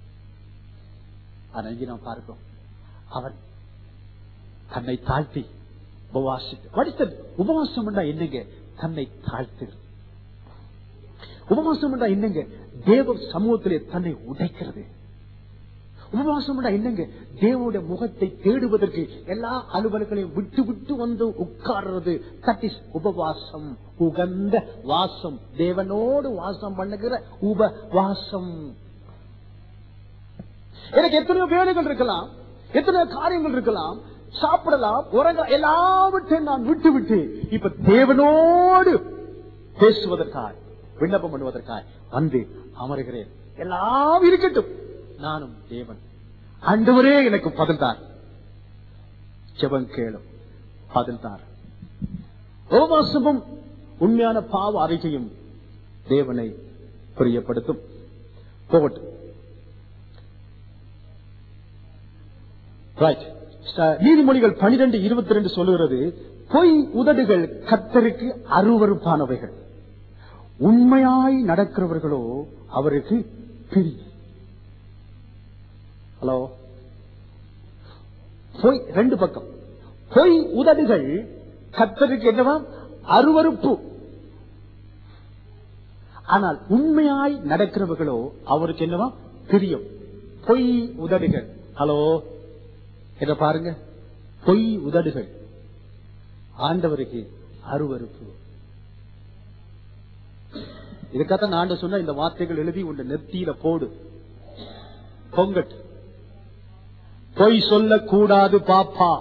ஆனா இங்கே நாம் பார்க்கிறோம் அவன் தன்னை தாழ்த்தி உபவாசித்து படித்தது உபவாசம் என்றா என்னங்க தன்னை தாழ்த்துகிறது உபவாசம் என்றா என்னங்க தேவ சமூகத்திலே தன்னை உடைக்கிறது உபவாசம் என்றா என்னங்க தேவனுடைய முகத்தை தேடுவதற்கு எல்லா அலுவல்களையும் விட்டு விட்டு வந்து உட்கார்றது தட் இஸ் உபவாசம் உகந்த வாசம் தேவனோடு வாசம் பண்ணுகிற உபவாசம் எனக்கு எத்தனையோ வேலைகள் இருக்கலாம் எத்தனையோ காரியங்கள் இருக்கலாம் சாப்பிடலாம் உறங்க எல்லாவற்றையும் நான் விட்டு விட்டு இப்ப தேவனோடு பேசுவதற்காய் விண்ணப்பம் பண்ணுவதற்காய் வந்து அமருகிறேன் எல்லாம் இருக்கட்டும் நானும் தேவன் ஆண்டவரே எனக்கு பதில் தார் ஜெபம் கேளும் பதில் தார் உபவாசமும் உண்மையான பாவ அறிக்கையும் தேவனை பிரியப்படுத்தும் போகட்டும் Right. ச- நீதிமொழிகள் பனிரெண்டு இருபத்தி ரெண்டு சொல்லுகிறது பொய் உதடுகள் கத்தருக்கு அருவருப்பானவைகள் உண்மையாய் நடக்கிறவர்களோ அவருக்கு பிரி ஹலோ பொய் ரெண்டு பக்கம் பொய் உதடுகள் கத்தருக்கு என்னவா அருவருப்பு ஆனால் உண்மையாய் நடக்கிறவர்களோ அவருக்கு என்னவா பிரியம் பொய் உதடுகள் ஹலோ இத பாருங்க பொய் உதடுகள் ஆண்டவருக்கு அருவருப்பு இதுக்காக நான் சொன்ன இந்த வார்த்தைகள் எழுதி உன் நெத்தியில போடு பொங்கட் பொய் சொல்லக்கூடாது பாப்பா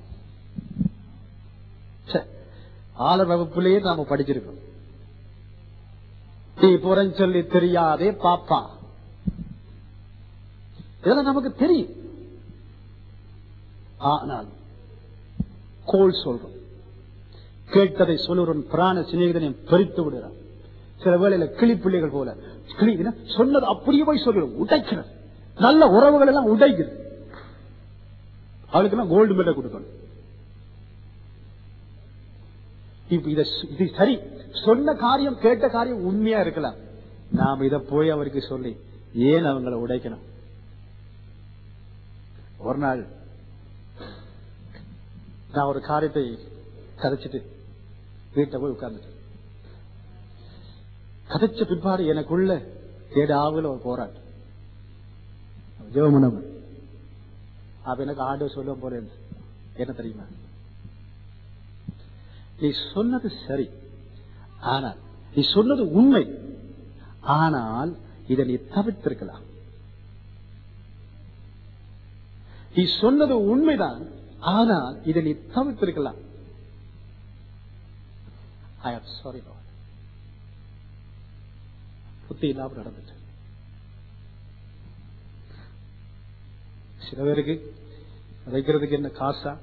ச்சே, ஆளர் வகுப்பிலேயே நாம படிச்சிருக்கோம் நீ புறம் சொல்லி தெரியாதே பாப்பா இதெல்லாம் நமக்கு தெரியும் ஆனால் கோல் சொல்றோம் கேட்டதை சொல்லுறவன் பிராண சிநேகிதனை பறித்து விடுறான் சில வேளையில கிளி பிள்ளைகள் போல கிளி என்ன? சொன்னது அப்படியே போய் சொல்லிடும் உடைக்கிறது நல்ல உறவுகள் எல்லாம் உடைக்கிறது அவளுக்கு கோல்டு மெடல் கொடுக்கணும் இப்ப இத இது சரி சொன்ன காரியம் கேட்ட காரியம் உண்மையா இருக்கலாம் நாம இத போய் அவருக்கு சொல்லி ஏன் அவங்கள உடைக்கணும் ஒரு நாள் நான் ஒரு காரியத்தை கதைச்சிட்டு வீட்டை போய் உட்கார்ந்துட்டேன் கதைச்ச பிற்பாடு எனக்குள்ள ஏடு ஆவல ஒரு போராட்டம் ஜெவமனவன் அப்ப எனக்கு ஆண்டு சொல்ல போறேன் என்ன தெரியுமா நீ சொன்னது சரி ஆனால் நீ சொன்னது உண்மை ஆனால் இதை நீ தவிர்த்திருக்கலாம் நீ சொன்னது உண்மைதான் ஆனால் இதை நீ தவிர்த்திருக்கலாம் ஐ ஆம் சாரி புத்தி இல்லாமல் நடந்துட்டு சில பேருக்கு வைக்கிறதுக்கு என்ன காசா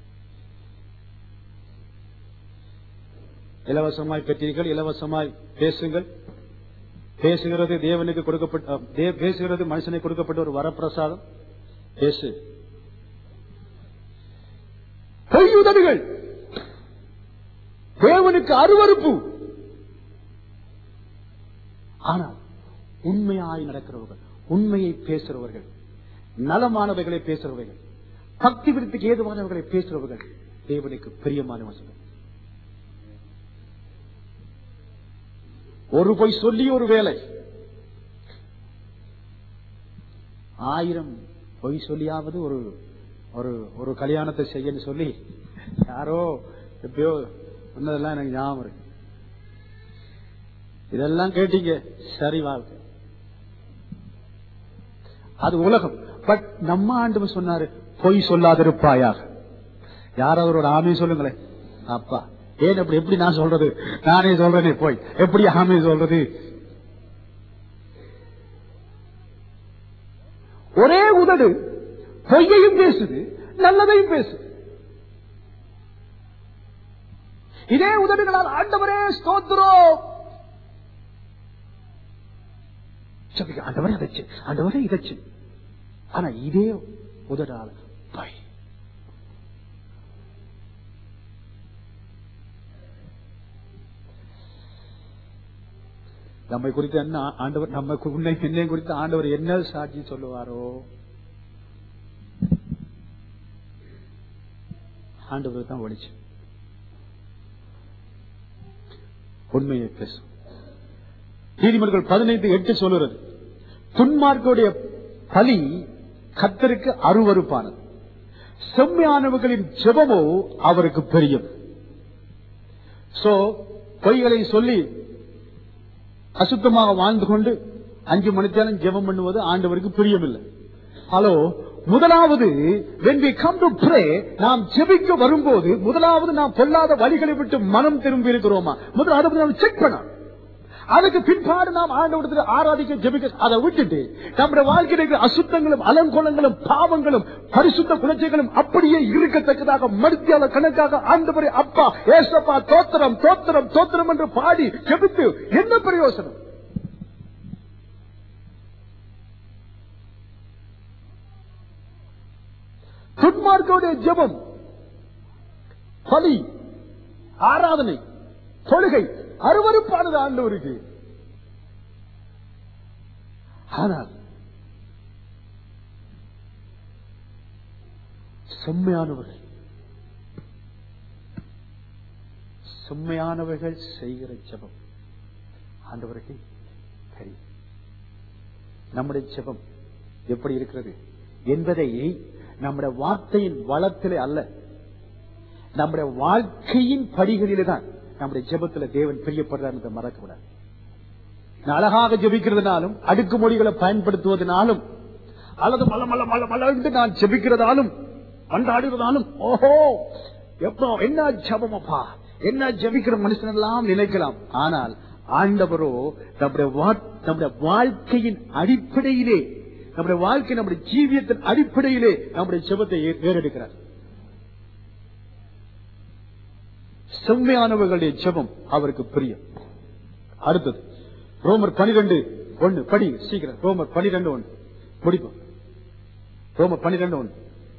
இலவசமாய் பெற்றீர்கள் இலவசமாய் பேசுங்கள் பேசுகிறது தேவனுக்கு கொடுக்கப்பட்ட அஹ், தே- பேசுகிறது மனுஷனுக்கு கொடுக்கப்பட்ட ஒரு வரப்பிரசாதம் பேசு பொய்யுதடுகள் தேவனுக்கு அருவருப்பு ஆனால் உண்மையாய் நடக்கிறவர்கள் உண்மையை பேசுறவர்கள் நலமானவைகளை பேசுறவர்கள் பக்தி விருத்திக்கு ஏதுவானவர்களை பேசுறவர்கள் தேவனுக்கு பிரியமானவர்கள் ஒரு பொய் சொல்லி ஒரு வேலை ஆயிரம் பொய் சொல்லியாவது ஒரு ஒரு ஒரு கல்யாணத்தை செய்யன்னு சொல்லி யாரோ எப்பயோ சொன்னதெல்லாம் எனக்கு ஞாபகம் இருக்கு இதெல்லாம் கேட்டீங்க சரி வாழ்க்கை அது உலகம் பட் நம்ம ஆண்டு சொன்னாரு பொய் சொல்லாதிருப்பாயாக யாராவது ஒரு ஆமையை சொல்லுங்களேன் அப்பா ஏன் அப்படி எப்படி நான் சொல்றது நானே சொல்றேனே போய் எப்படி ஆமை சொல்றது ஒரே உதடு பொய்யையும் பேசுது நல்லதையும் பேசுது இதே உதடுகளால் ஆண்டவரே ஸ்தோத்திரம் சொல்லுங்க, ஆண்டவரே அதச்சு ஆண்டவரே இதச்சு ஆனா இதே உதடால பை நம்மை குறித்து என்ன ஆண்டவர் நம்ம உன்னை என்னை குறித்து ஆண்டவர் என்ன சாட்சி சொல்லுவாரோ ஆண்டவர் தான் ஒழிச்சு உண்மையை பேசும் நீதிமன்றங்கள் பதினைந்து எட்டு சொல்லுறது துன்மார்க்குடைய பலி கத்தருக்கு அருவருப்பானது செம்மையானவர்களின் ஜெபமோ அவருக்கு பெரியும் சோ பொய்களை சொல்லி அசுத்தமாக வாழ்ந்து கொண்டு அஞ்சு மணித்தாலும் ஜெபம் பண்ணுவது ஆண்டவருக்கு பிரியமில்லை ஹலோ முதலாவது when we come to pray நாம் ஜெபிக்க வரும்போது முதலாவது நாம் பொல்லாத வழிகளை விட்டு மனம் திரும்பி இருக்கிறோமா முதல்ல அதை நாம் செக் பண்ணணும் அதுக்கு பிற்பாடு நாம் ஆண்டவரத்தில் ஆராதிக்க ஜெபிக்க அதை விட்டுட்டு நம்முடைய வாழ்க்கையில் இருக்கிற அசுத்தங்களும் அலங்கோலங்களும் பாவங்களும் பரிசுத்த குணச்சைகளும் அப்படியே இருக்கத்தக்கதாக மருத்தியால கணக்காக ஆண்டவரே அப்பா ஏசப்பா தோத்திரம் தோத்திரம் தோத்திரம் என்று பாடி ஜெபித்து என்ன பிரயோசனம் துன்மார்க்கோடைய ஜெபம் பலி ஆராதனை தொழுகை அருவருப்பானது ஆண்டவருக்கு ஆனால் செம்மையானவர்கள் செம்மையானவர்கள் செய்கிற ஜெபம் ஆண்டவருக்கு தெரியும் நம்முடைய ஜெபம் எப்படி இருக்கிறது என்பதை நம்முடைய வார்த்தையின் வளத்திலே அல்ல நம்முடைய வாழ்க்கையின் படிகளிலே தான் நம்முடைய ஜெபத்துல தேவன் பிரியப்படுறார் என்று மறக்க கூடாது அழகாக ஜெபிக்கிறதுனாலும் அடுக்குமொழிகளை பயன்படுத்துவதனாலும் அல்லது மல மல மல மலர்ந்து நான் ஜெபிக்கிறதாலும் கொண்டாடுவதாலும் ஓஹோ எப்போ என்ன ஜபமப்பா என்ன ஜபிக்கிற மனுஷன் எல்லாம் நினைக்கலாம் ஆனால் ஆண்டவரோ நம்முடைய வா- நம்முடைய வாழ்க்கையின் அடிப்படையிலே நம்முடைய வாழ்க்கை நம்முடைய ஜீவியத்தின் அடிப்படையிலே நம்முடைய ஜெபத்தை ஏ- ஏறெடுக்கிறார் செம்மையானவர்களுடைய ஜெபம் அவருக்கு பிரியம் அடுத்தது ரோமர் பனிரெண்டு ஒண்ணு படி சீக்கிரம் ரோமர் பனிரெண்டு ஒண்ணு முடிப்போம் ரோமர் பனிரெண்டு ஒண்ணு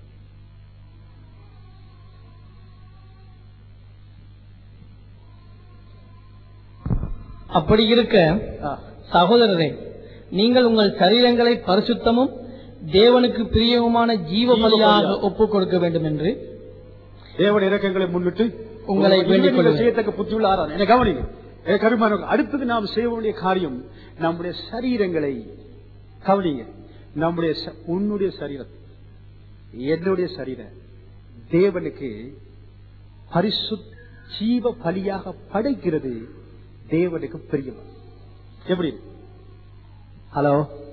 அப்படி இருக்க ஆ. சகோதரரே நீங்கள் உங்கள் சரீரங்களை பரிசுத்தமும் தேவனுக்கு பிரியவுமான ஜீவ பலியாக ஒப்புக் கொடுக்க வேண்டும் என்று தேவன் இறக்கங்களை முன்னிட்டு உங்களை வேண்டிக் கொள்கிறேன். செய்யத்தக்க புத்தியுள்ள ஆராதனை என்னை கவனிங்க எனக்கு அருமையானவர்களே, அடுத்தது நாம் செய்ய வேண்டிய காரியம் நம்முடைய சரீரங்களை கவனிங்க நம்முடைய ச- உன்னுடைய சரீரம் என்னுடைய சரீரம் தேவனுக்கு பரிசு ஜீவ பலியாக படைக்கிறது தேவனுக்கு பிரியமா எப்படி ஹலோ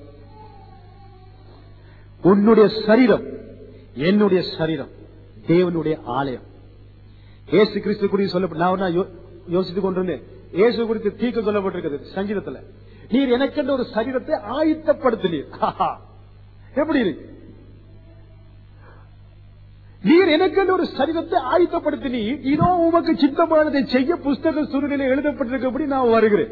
உன்னுடைய சரீரம் என்னுடைய சரீரம் தேவனுடைய ஆலயம் இயேசு கிறிஸ்து குறித்து சொல்லப்பட்ட நான் ஒரு நாள் யோ- யோசித்துக் கொண்டிருந்தேன் இயேசு குறித்து தீர்க்க சொல்லப்பட்டிருக்கிறது சங்கீதத்துல நீர் எனக்கென்ற ஒரு சரீரத்தை ஆயத்தப்படுத்தினீர் ஆஹா. எப்படி இருக்கு நீர் எனக்கென்று ஒரு சரீரத்தை ஆயத்தப்படுத்தினீர் இதோ உமக்கு சித்தமானதை செய்ய புஸ்தக சூழ்நிலை எழுதப்பட்டிருக்கபடி நான் வருகிறேன்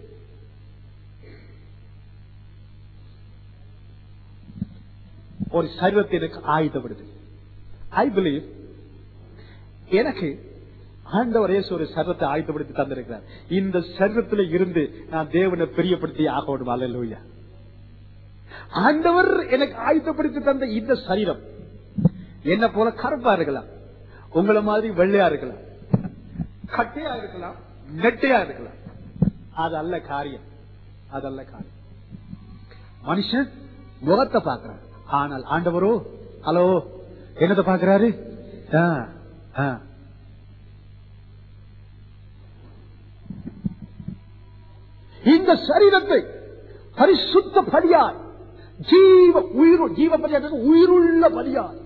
ஒரு சரீரத்தை எனக்கு ஆயத்தப்படுது ஐ பிலீவ் எனக்கு ஆண்டவர் இயேசு ஒரு சரீரத்தை ஆயத்தப்படுத்தி தந்திருக்கிறார் இந்த சரீரத்தில் இருந்து நான் தேவனை பிரியப்படுத்தி ஆக வேண்டும் அல்லேலூயா ஆண்டவர் எனக்கு ஆயத்தப்படுத்தி தந்த இந்த சரீரம் என்ன போல கருப்பா இருக்கலாம் உங்களை மாதிரி வெள்ளையா இருக்கலாம் கட்டையா இருக்கலாம் நெட்டையா இருக்கலாம் அது அல்ல காரியம் அதல்ல காரியம் மனுஷன் முகத்தை பார்க்கிறார் ஆனால் ஆண்டவரோ ஹலோ என்னத்தை பார்க்கிறாரு ஆ, ஆ. இந்த சரீரத்தை பரிசுத்த பலியாய் ஜீவ உயிர் ஜீவ பலியாக உயிருள்ள பலியாய்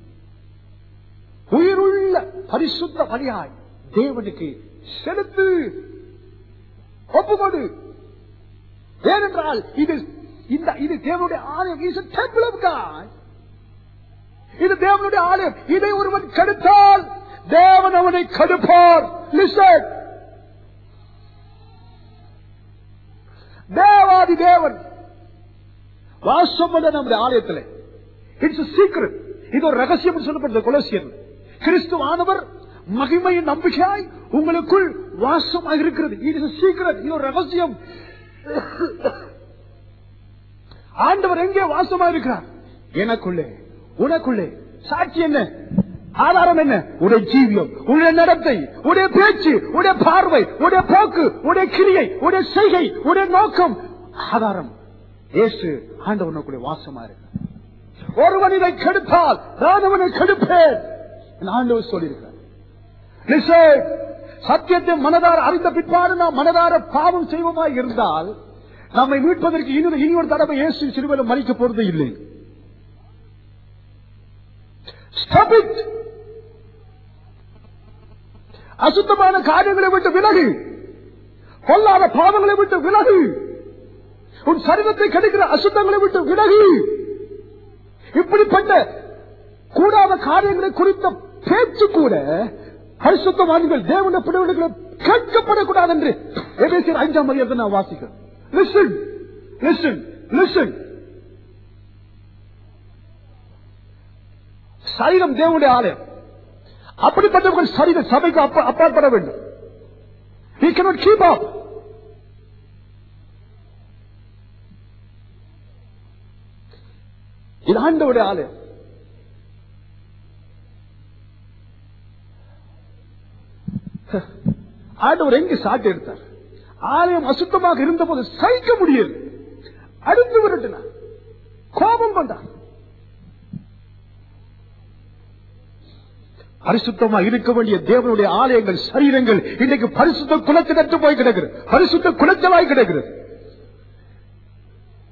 உயிருள்ள பரிசுத்த பலியாய் தேவனுக்கு செலுத்து ஒப்புக்கொடு ஏனென்றால் இது இந்த இது தேவனுடைய ஆலயம் இஸ் டெம்பிள் ஆஃப் காட் இது தேவனுடைய ஆலயம் இதை ஒருவன் கெடுத்தால் தேவன் அவனை கெடுப்பார் லிசன் தேவாதி தேவன் வாசம் பண்ண நம்முடைய ஆலயத்தில் இட்ஸ் சீக்கிரம் இது ஒரு ரகசியம் சொல்லப்படுது கொலசியன் கிறிஸ்துவானவர் மகிமையின் நம்பிக்கையாய் உங்களுக்குள் வாசமாக இருக்கிறது இது சீக்கிரம் இது ஒரு ரகசியம் ஆண்டவர் எங்கே வாசமா இருக்கிறார் எனக்குள்ளே உனக்குள்ளே சாட்சி என்ன ஆதாரம் என்ன உடைய ஜீவியம் உடைய நடத்தை உடைய பேச்சு உடைய பார்வை உடைய போக்கு உடைய கிரியை உடைய செய்கை உடைய நோக்கம் ஆதாரம் இயேசு ஆண்டவனுக்குள்ளே வாசமா இருக்கிறார் ஒருவன் இதை கெடுத்தால் நான் அவனை கெடுப்பேன் என் ஆண்டவர் சொல்லியிருக்கிறார் Listen, சத்தியத்தை மனதார அறிந்த பிற்பாடு நாம் மனதார பாவம் செய்வோமாய் இருந்தால் நம்மை மீட்பதற்கு இன்னொரு இனி ஒரு தடவை இயேசு சிறுவலும் மறிக்க போறது இல்லை Stop it. அசுத்தமான காரியங்களை விட்டு விலகு கொல்லாத பாவங்களை விட்டு விலகு உன் சரீரத்தை கெடுக்கிற அசுத்தங்களை விட்டு விலகு இப்படிப்பட்ட கூடாத காரியங்களை குறித்த பேச்சு கூட பரிசுத்தவான்கள் தேவனுடைய பிடிவுகளை கேட்கப்படக்கூடாது என்று எபேசியர் ஐந்தாம் மதியத்தை நான் வாசிக்கிறேன் லிசன் லிசன் லிசன் சரீரம் தேவனுடைய ஆலயம் அப்படிப்பட்டவர்கள் சரீர சபைக்கு அப்பா- அப்பாற்பட வேண்டும் He cannot keep up. இது ஆண்டவுடைய ஆலயம் ஆண்டவர் எங்கு சாட்டு எடுத்தார் ஆலயம் அசுத்தமாக இருந்தபோது சகிக்க முடியல அடுத்து விரட்டினார் கோபம் கொண்டார் பரிசுத்தமா இருக்க வேண்டிய தேவனுடைய ஆலயங்கள் சரீரங்கள் இன்றைக்கு பரிசுத்த குலத்தினற்று போய் கிடக்கிறது பரிசுத்த குலச்சலாய் கிடக்கிறது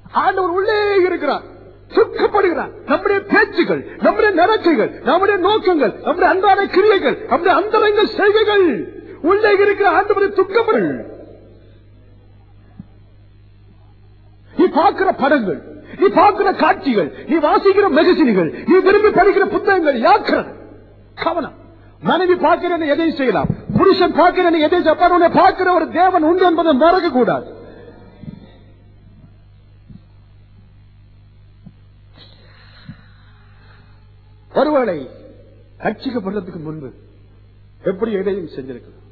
ஆண்டவர் உள்ளே இருக்கிறார் துக்கப்படுகிறார் நம்முடைய பேச்சுகள் நம்முடைய நடக்கைகள் நம்முடைய நோக்கங்கள் நம்முடைய அன்றாட கிரியைகள் நம்முடைய அந்தரங்க செய்கைகள் உள்ளே இருக்கிற ஆண்டவரை துக்கப்படு நீ பார்க்கிற படங்கள் நீ பார்க்கிற காட்சிகள் நீ வாசிக்கிற மெகசினிகள் நீ விரும்பி படிக்கிற புத்தகங்கள் யாக்கிறது கவனம் மனைவி பார்க்கிறேன் எதை செய்யலாம் புருஷன் பார்க்கிறேன் எதை செய்ய பார்க்கிற ஒரு தேவன் உண்டு என்பதை மறக்க கூடாது ஒருவேளை ரட்சிக்கப்படுறதுக்கு முன்பு எப்படி எதையும் செஞ்சிருக்கலாம்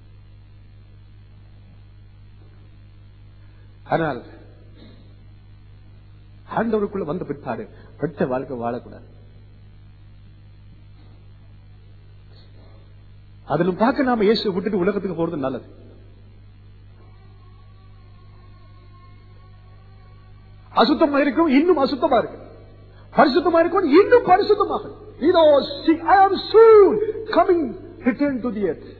ஆனால் ஆண்டவருக்குள்ள வந்த பிற்பாடு பெற்ற வாழ்க்கை வாழக்கூடாது அதிலும் பார்க்க நாம இயேசு விட்டுட்டு உலகத்துக்கு போறது நல்லது அசுத்தமா இருக்கும் இன்னும் அசுத்தமா இருக்கு பரிசுத்தமா இருக்கும் இன்னும் பரிசுத்தமாக இதோ I am soon coming return to the earth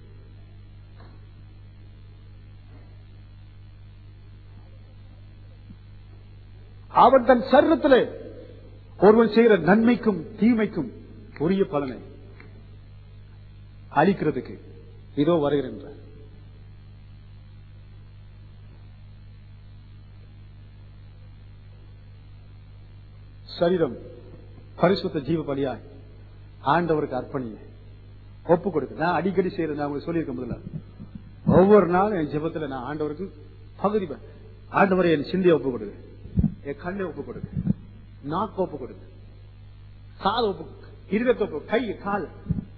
அவன் தன் சரீரத்திலே ஒருவன் செய்கிற நன்மைக்கும் தீமைக்கும் உரிய பலனை அளிக்கிறதுக்கு இதோ வருகின்றார் சரீரம் பரிசுத்த ஜீவ பலியாய் ஆண்டவருக்கு அர்ப்பணிய ஒப்பு கொடுக்க நான் அடிக்கடி செய்யறது நான் உங்களுக்கு சொல்லியிருக்க முதல்ல ஒவ்வொரு நாளும் என் ஜெபத்துல நான் ஆண்டவருக்கு பகுதி ப- ஆண்டவரை என் சிந்தையை ஒப்பு கொடுங்க என் கண்ணை ஒப்பு கொடுங்க நாக்கு ஒப்பு கொடுங்க காது ஒப்பு இருதத்தை ஒப்பு கை கால்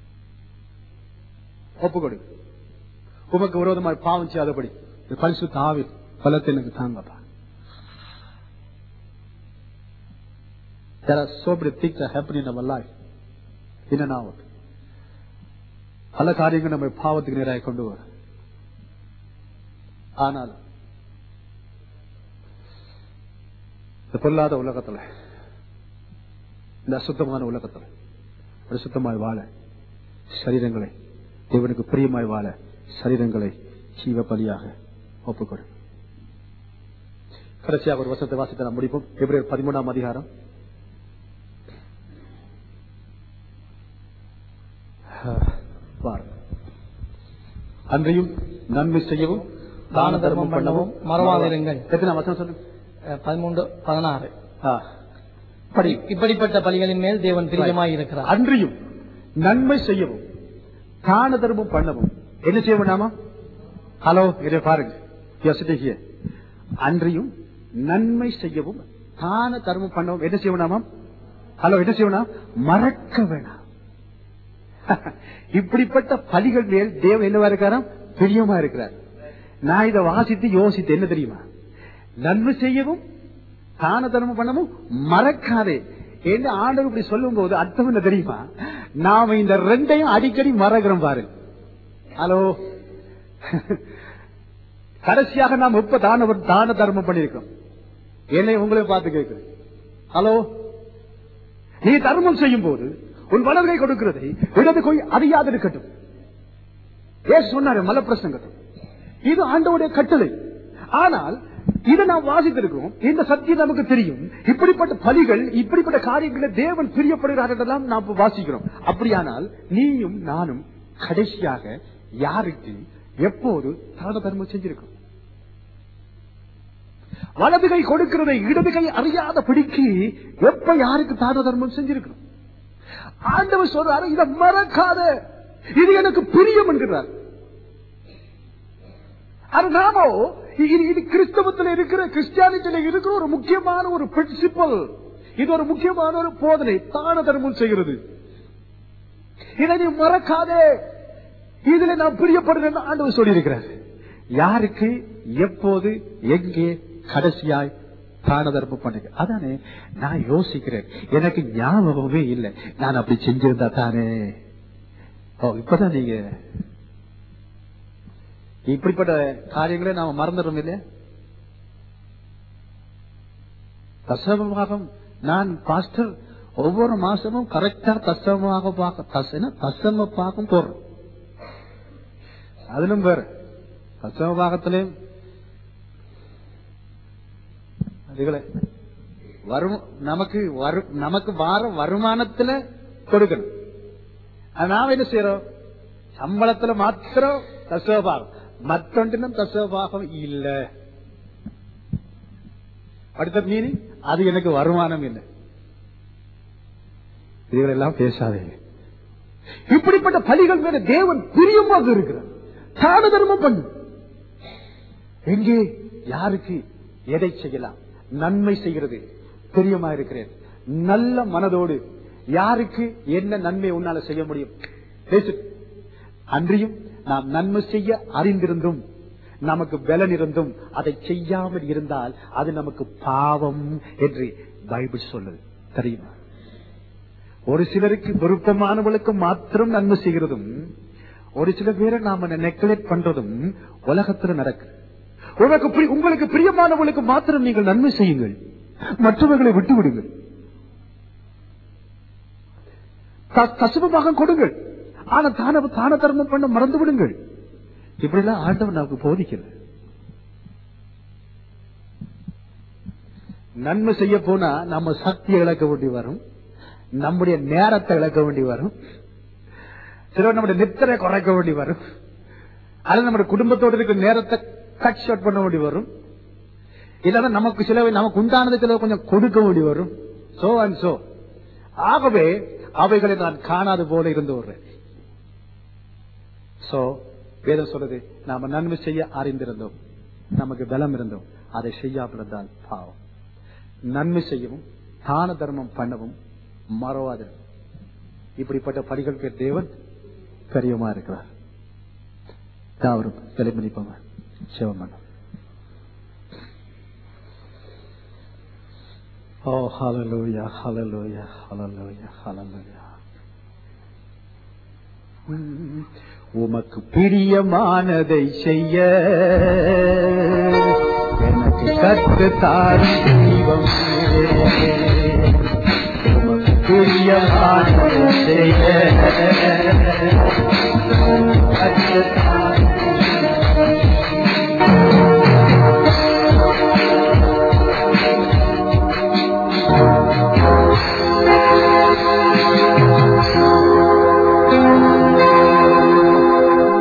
ஒப்பு கொடுங்க உமக்கு விரோதமாய் பாவம் செய்யாதபடி இந்த பரிசுத்த ஆவி பலத்தை எனக்கு தாங்கப்பா There are so many things that happen in our life. In and out. பல காரியங்கள் நம்ம பாவத்துக்கு நேராக கொண்டு வரும் ஆனால் இந்த பொல்லாத உலகத்துல இந்த அசுத்தமான உலகத்துல பரிசுத்தமாய் வாழ சரீரங்களை தேவனுக்கு பிரியமாய் வாழ சரீரங்களை ஜீவ பலியாக ஒப்புக்கொடு கடைசியாக ஒரு வசனத்தை வாசித்து நாம் முடிப்போம் பிப்ரவரி பதிமூணாம் அதிகாரம் பாருங்க. அன்றையும் நன்மை செய்யவும் தான தர்மம் பண்ணவும் மறவாதிருங்கள். எத்தனை வசனம் சொல்லுங்க அஹ், பதிமூன்று பதினாறு ஆ. படி இப்படிப்பட்ட பலிகளின் மேல் தேவன் பிரியமாய் இருக்கிறார் அன்றியும் நன்மை செய்யவும் தான தர்மம் பண்ணவும் என்ன செய்ய வேண்டாமா ஹலோ இதை பாருங்க You are sitting here. அன்றியும் நன்மை செய்யவும் தான தர்மம் பண்ணவும் என்ன செய்ய வேண்டாமா ஹலோ என்ன செய்ய வேண்டாம் மறக்க வேணாம் இப்படிப்பட்ட பலிகள் மேல் தேவன் என்னவா இருக்காராம் பிரியமா இருக்கிறார் நான் இதை வாசித்து யோசித்து என்ன தெரியுமா நன்மை செய்யவும் தான தர்மம் பண்ணவும் மறக்காதே என்று ஆண்டவர் இப்படி சொல்லும் போது அர்த்தம் என்ன தெரியுமா நாம இந்த ரெண்டையும் அடிக்கடி மறக்கிறோம் பாரு ஹலோ கடைசியாக நாம் எப்ப தான தான தர்மம் பண்ணிருக்கோம் என்னை உங்களை பார்த்து கேட்கிறேன் ஹலோ நீ தர்மம் செய்யும் போது உன் வலதுகை கொடுக்கிறதை இடது கை அறியாது இருக்கட்டும் ஏசு சொன்னாரு மலப்பிரசங்கத்தில் இது ஆண்டவுடைய கட்டளை ஆனால் இதை நாம் வாசித்திருக்கிறோம் இந்த சத்தியம் நமக்கு தெரியும் இப்படிப்பட்ட பலிகள் இப்படிப்பட்ட காரியங்களை தேவன் பிரியப்படுகிறார் என்றெல்லாம் நாம் இப்ப வாசிக்கிறோம் அப்படியானால் நீயும் நானும் கடைசியாக யாருக்கு எப்போது தான தர்மம் செஞ்சிருக்கோம் வலது கை கொடுக்கிறதை இடது கை அறியாத பிடிக்கு எப்ப யாருக்கு தான தர்மம் செஞ்சிருக்கணும் ஆண்டவர் சொல்றாரு இதை மறக்காத இது எனக்கு பிரியம் என்கிறார் அது நாமோ இது இது கிறிஸ்தவத்தில் இருக்கிற கிறிஸ்டியானிட்டியில இருக்கிற ஒரு முக்கியமான ஒரு பிரின்சிபல் இது ஒரு முக்கியமான ஒரு போதனை தான தர்மம் செய்கிறது இதை நீ மறக்காதே இதுல நான் பிரியப்படுறேன்னு ஆண்டவர் சொல்லியிருக்கிறார் யாருக்கு எப்போது எங்கே கடைசியாய் தான தர்மம் பண்ணுங்க அதானே நான் யோசிக்கிறேன் எனக்கு ஞாபகமே இல்லை நான் அப்படி செஞ்சிருந்தா தானே ஓ இப்பதான் நீங்க இப்படிப்பட்ட காரியங்களை நாம மறந்துடுறோம் இல்லையா தசமபாகம் நான் பாஸ்டர் ஒவ்வொரு மாசமும் கரெக்டா தசமமாக பார்க்க தசன தசம பாகம் போடுறேன் அதிலும் வேற தசம பாகத்திலையும் இதுகளை வரும் நமக்கு வரு நமக்கு வார வருமானத்துல கொடுக்கணும் அது நாம என்ன செய்யறோம் சம்பளத்துல மாத்திரம் தசோபாகம் மற்றொன்றினும் தசோபாகம் இல்ல அடுத்த மீனிங் அது எனக்கு வருமானம் இல்லை இதுகளெல்லாம் பேசாதீங்க இப்படிப்பட்ட பலிகள் மேல தேவன் பிரியமாக இருக்கிறார் தான தர்மம் பண்ணு எங்கே யாருக்கு எதை செய்யலாம் நன்மை செய்கிறது பிரியமா இருக்கிறேன் நல்ல மனதோடு யாருக்கு என்ன நன்மை உன்னால செய்ய முடியும் பேசு அன்றியும் நாம் நன்மை செய்ய அறிந்திருந்தும் நமக்கு பலன் இருந்தும் அதை செய்யாமல் இருந்தால் அது நமக்கு பாவம் என்று பைபிள் சொல்லுது தெரியுமா ஒரு சிலருக்கு விருப்பமானவர்களுக்கு மாத்திரம் நன்மை செய்கிறதும் ஒரு சில பேரை நாம நெக்லெக்ட் பண்றதும் உலகத்துல நடக்கு உனக்கு பிரி- உங்களுக்கு பிரியமானவர்களுக்கு மாத்திரம் நீங்கள் நன்மை செய்யுங்கள் மற்றவர்களை விட்டு விடுங்கள் த- தசமமாக கொடுங்கள் ஆனா தான தான தர்மம் பண்ண மறந்து விடுங்கள் இப்படி எல்லாம் ஆண்டவன் நமக்கு போதிக்கல நன்மை செய்ய போனா நம்ம சக்தியை இழக்க வேண்டி வரும் நம்முடைய நேரத்தை இழக்க வேண்டி வரும் சிலர் நம்முடைய நித்திரை குறைக்க வேண்டி வரும் அல்லது நம்முடைய குடும்பத்தோடு இருக்கிற நேரத்தை கட் ஷார்ட் பண்ண வேண்டி வரும் இல்லைன்னா நமக்கு சில நமக்கு உண்டானது சில கொஞ்சம் கொடுக்க வேண்டி வரும் சோ அண்ட் சோ ஆகவே அவைகளை நான் காணாது போல இருந்து வருறேன் சோ வேதம் சொல்லுது நாம நன்மை செய்ய அறிந்திருந்தோம் நமக்கு பலம் இருந்தோம் அதை செய்யாமல் இருந்தால் பாவம் நன்மை செய்யவும் தான தர்மம் பண்ணவும் மறவாது இப்படிப்பட்ட படிகள் பேர் தேவன் பெரியமா இருக்கிறார் தாவரும் வெளிமதிப்பாங்க சிவம் பண்ணும் ஓ ஹalleluya ஹalleluya ஹalleluya ஹalleluya உம், உமக்கு பிரியமானதை செய்ய எனக்கு கற்று தாரும் தெய்வம் உமக்கு பிரியமானதை செய்ய கற்று தாரும் தெய்வம்.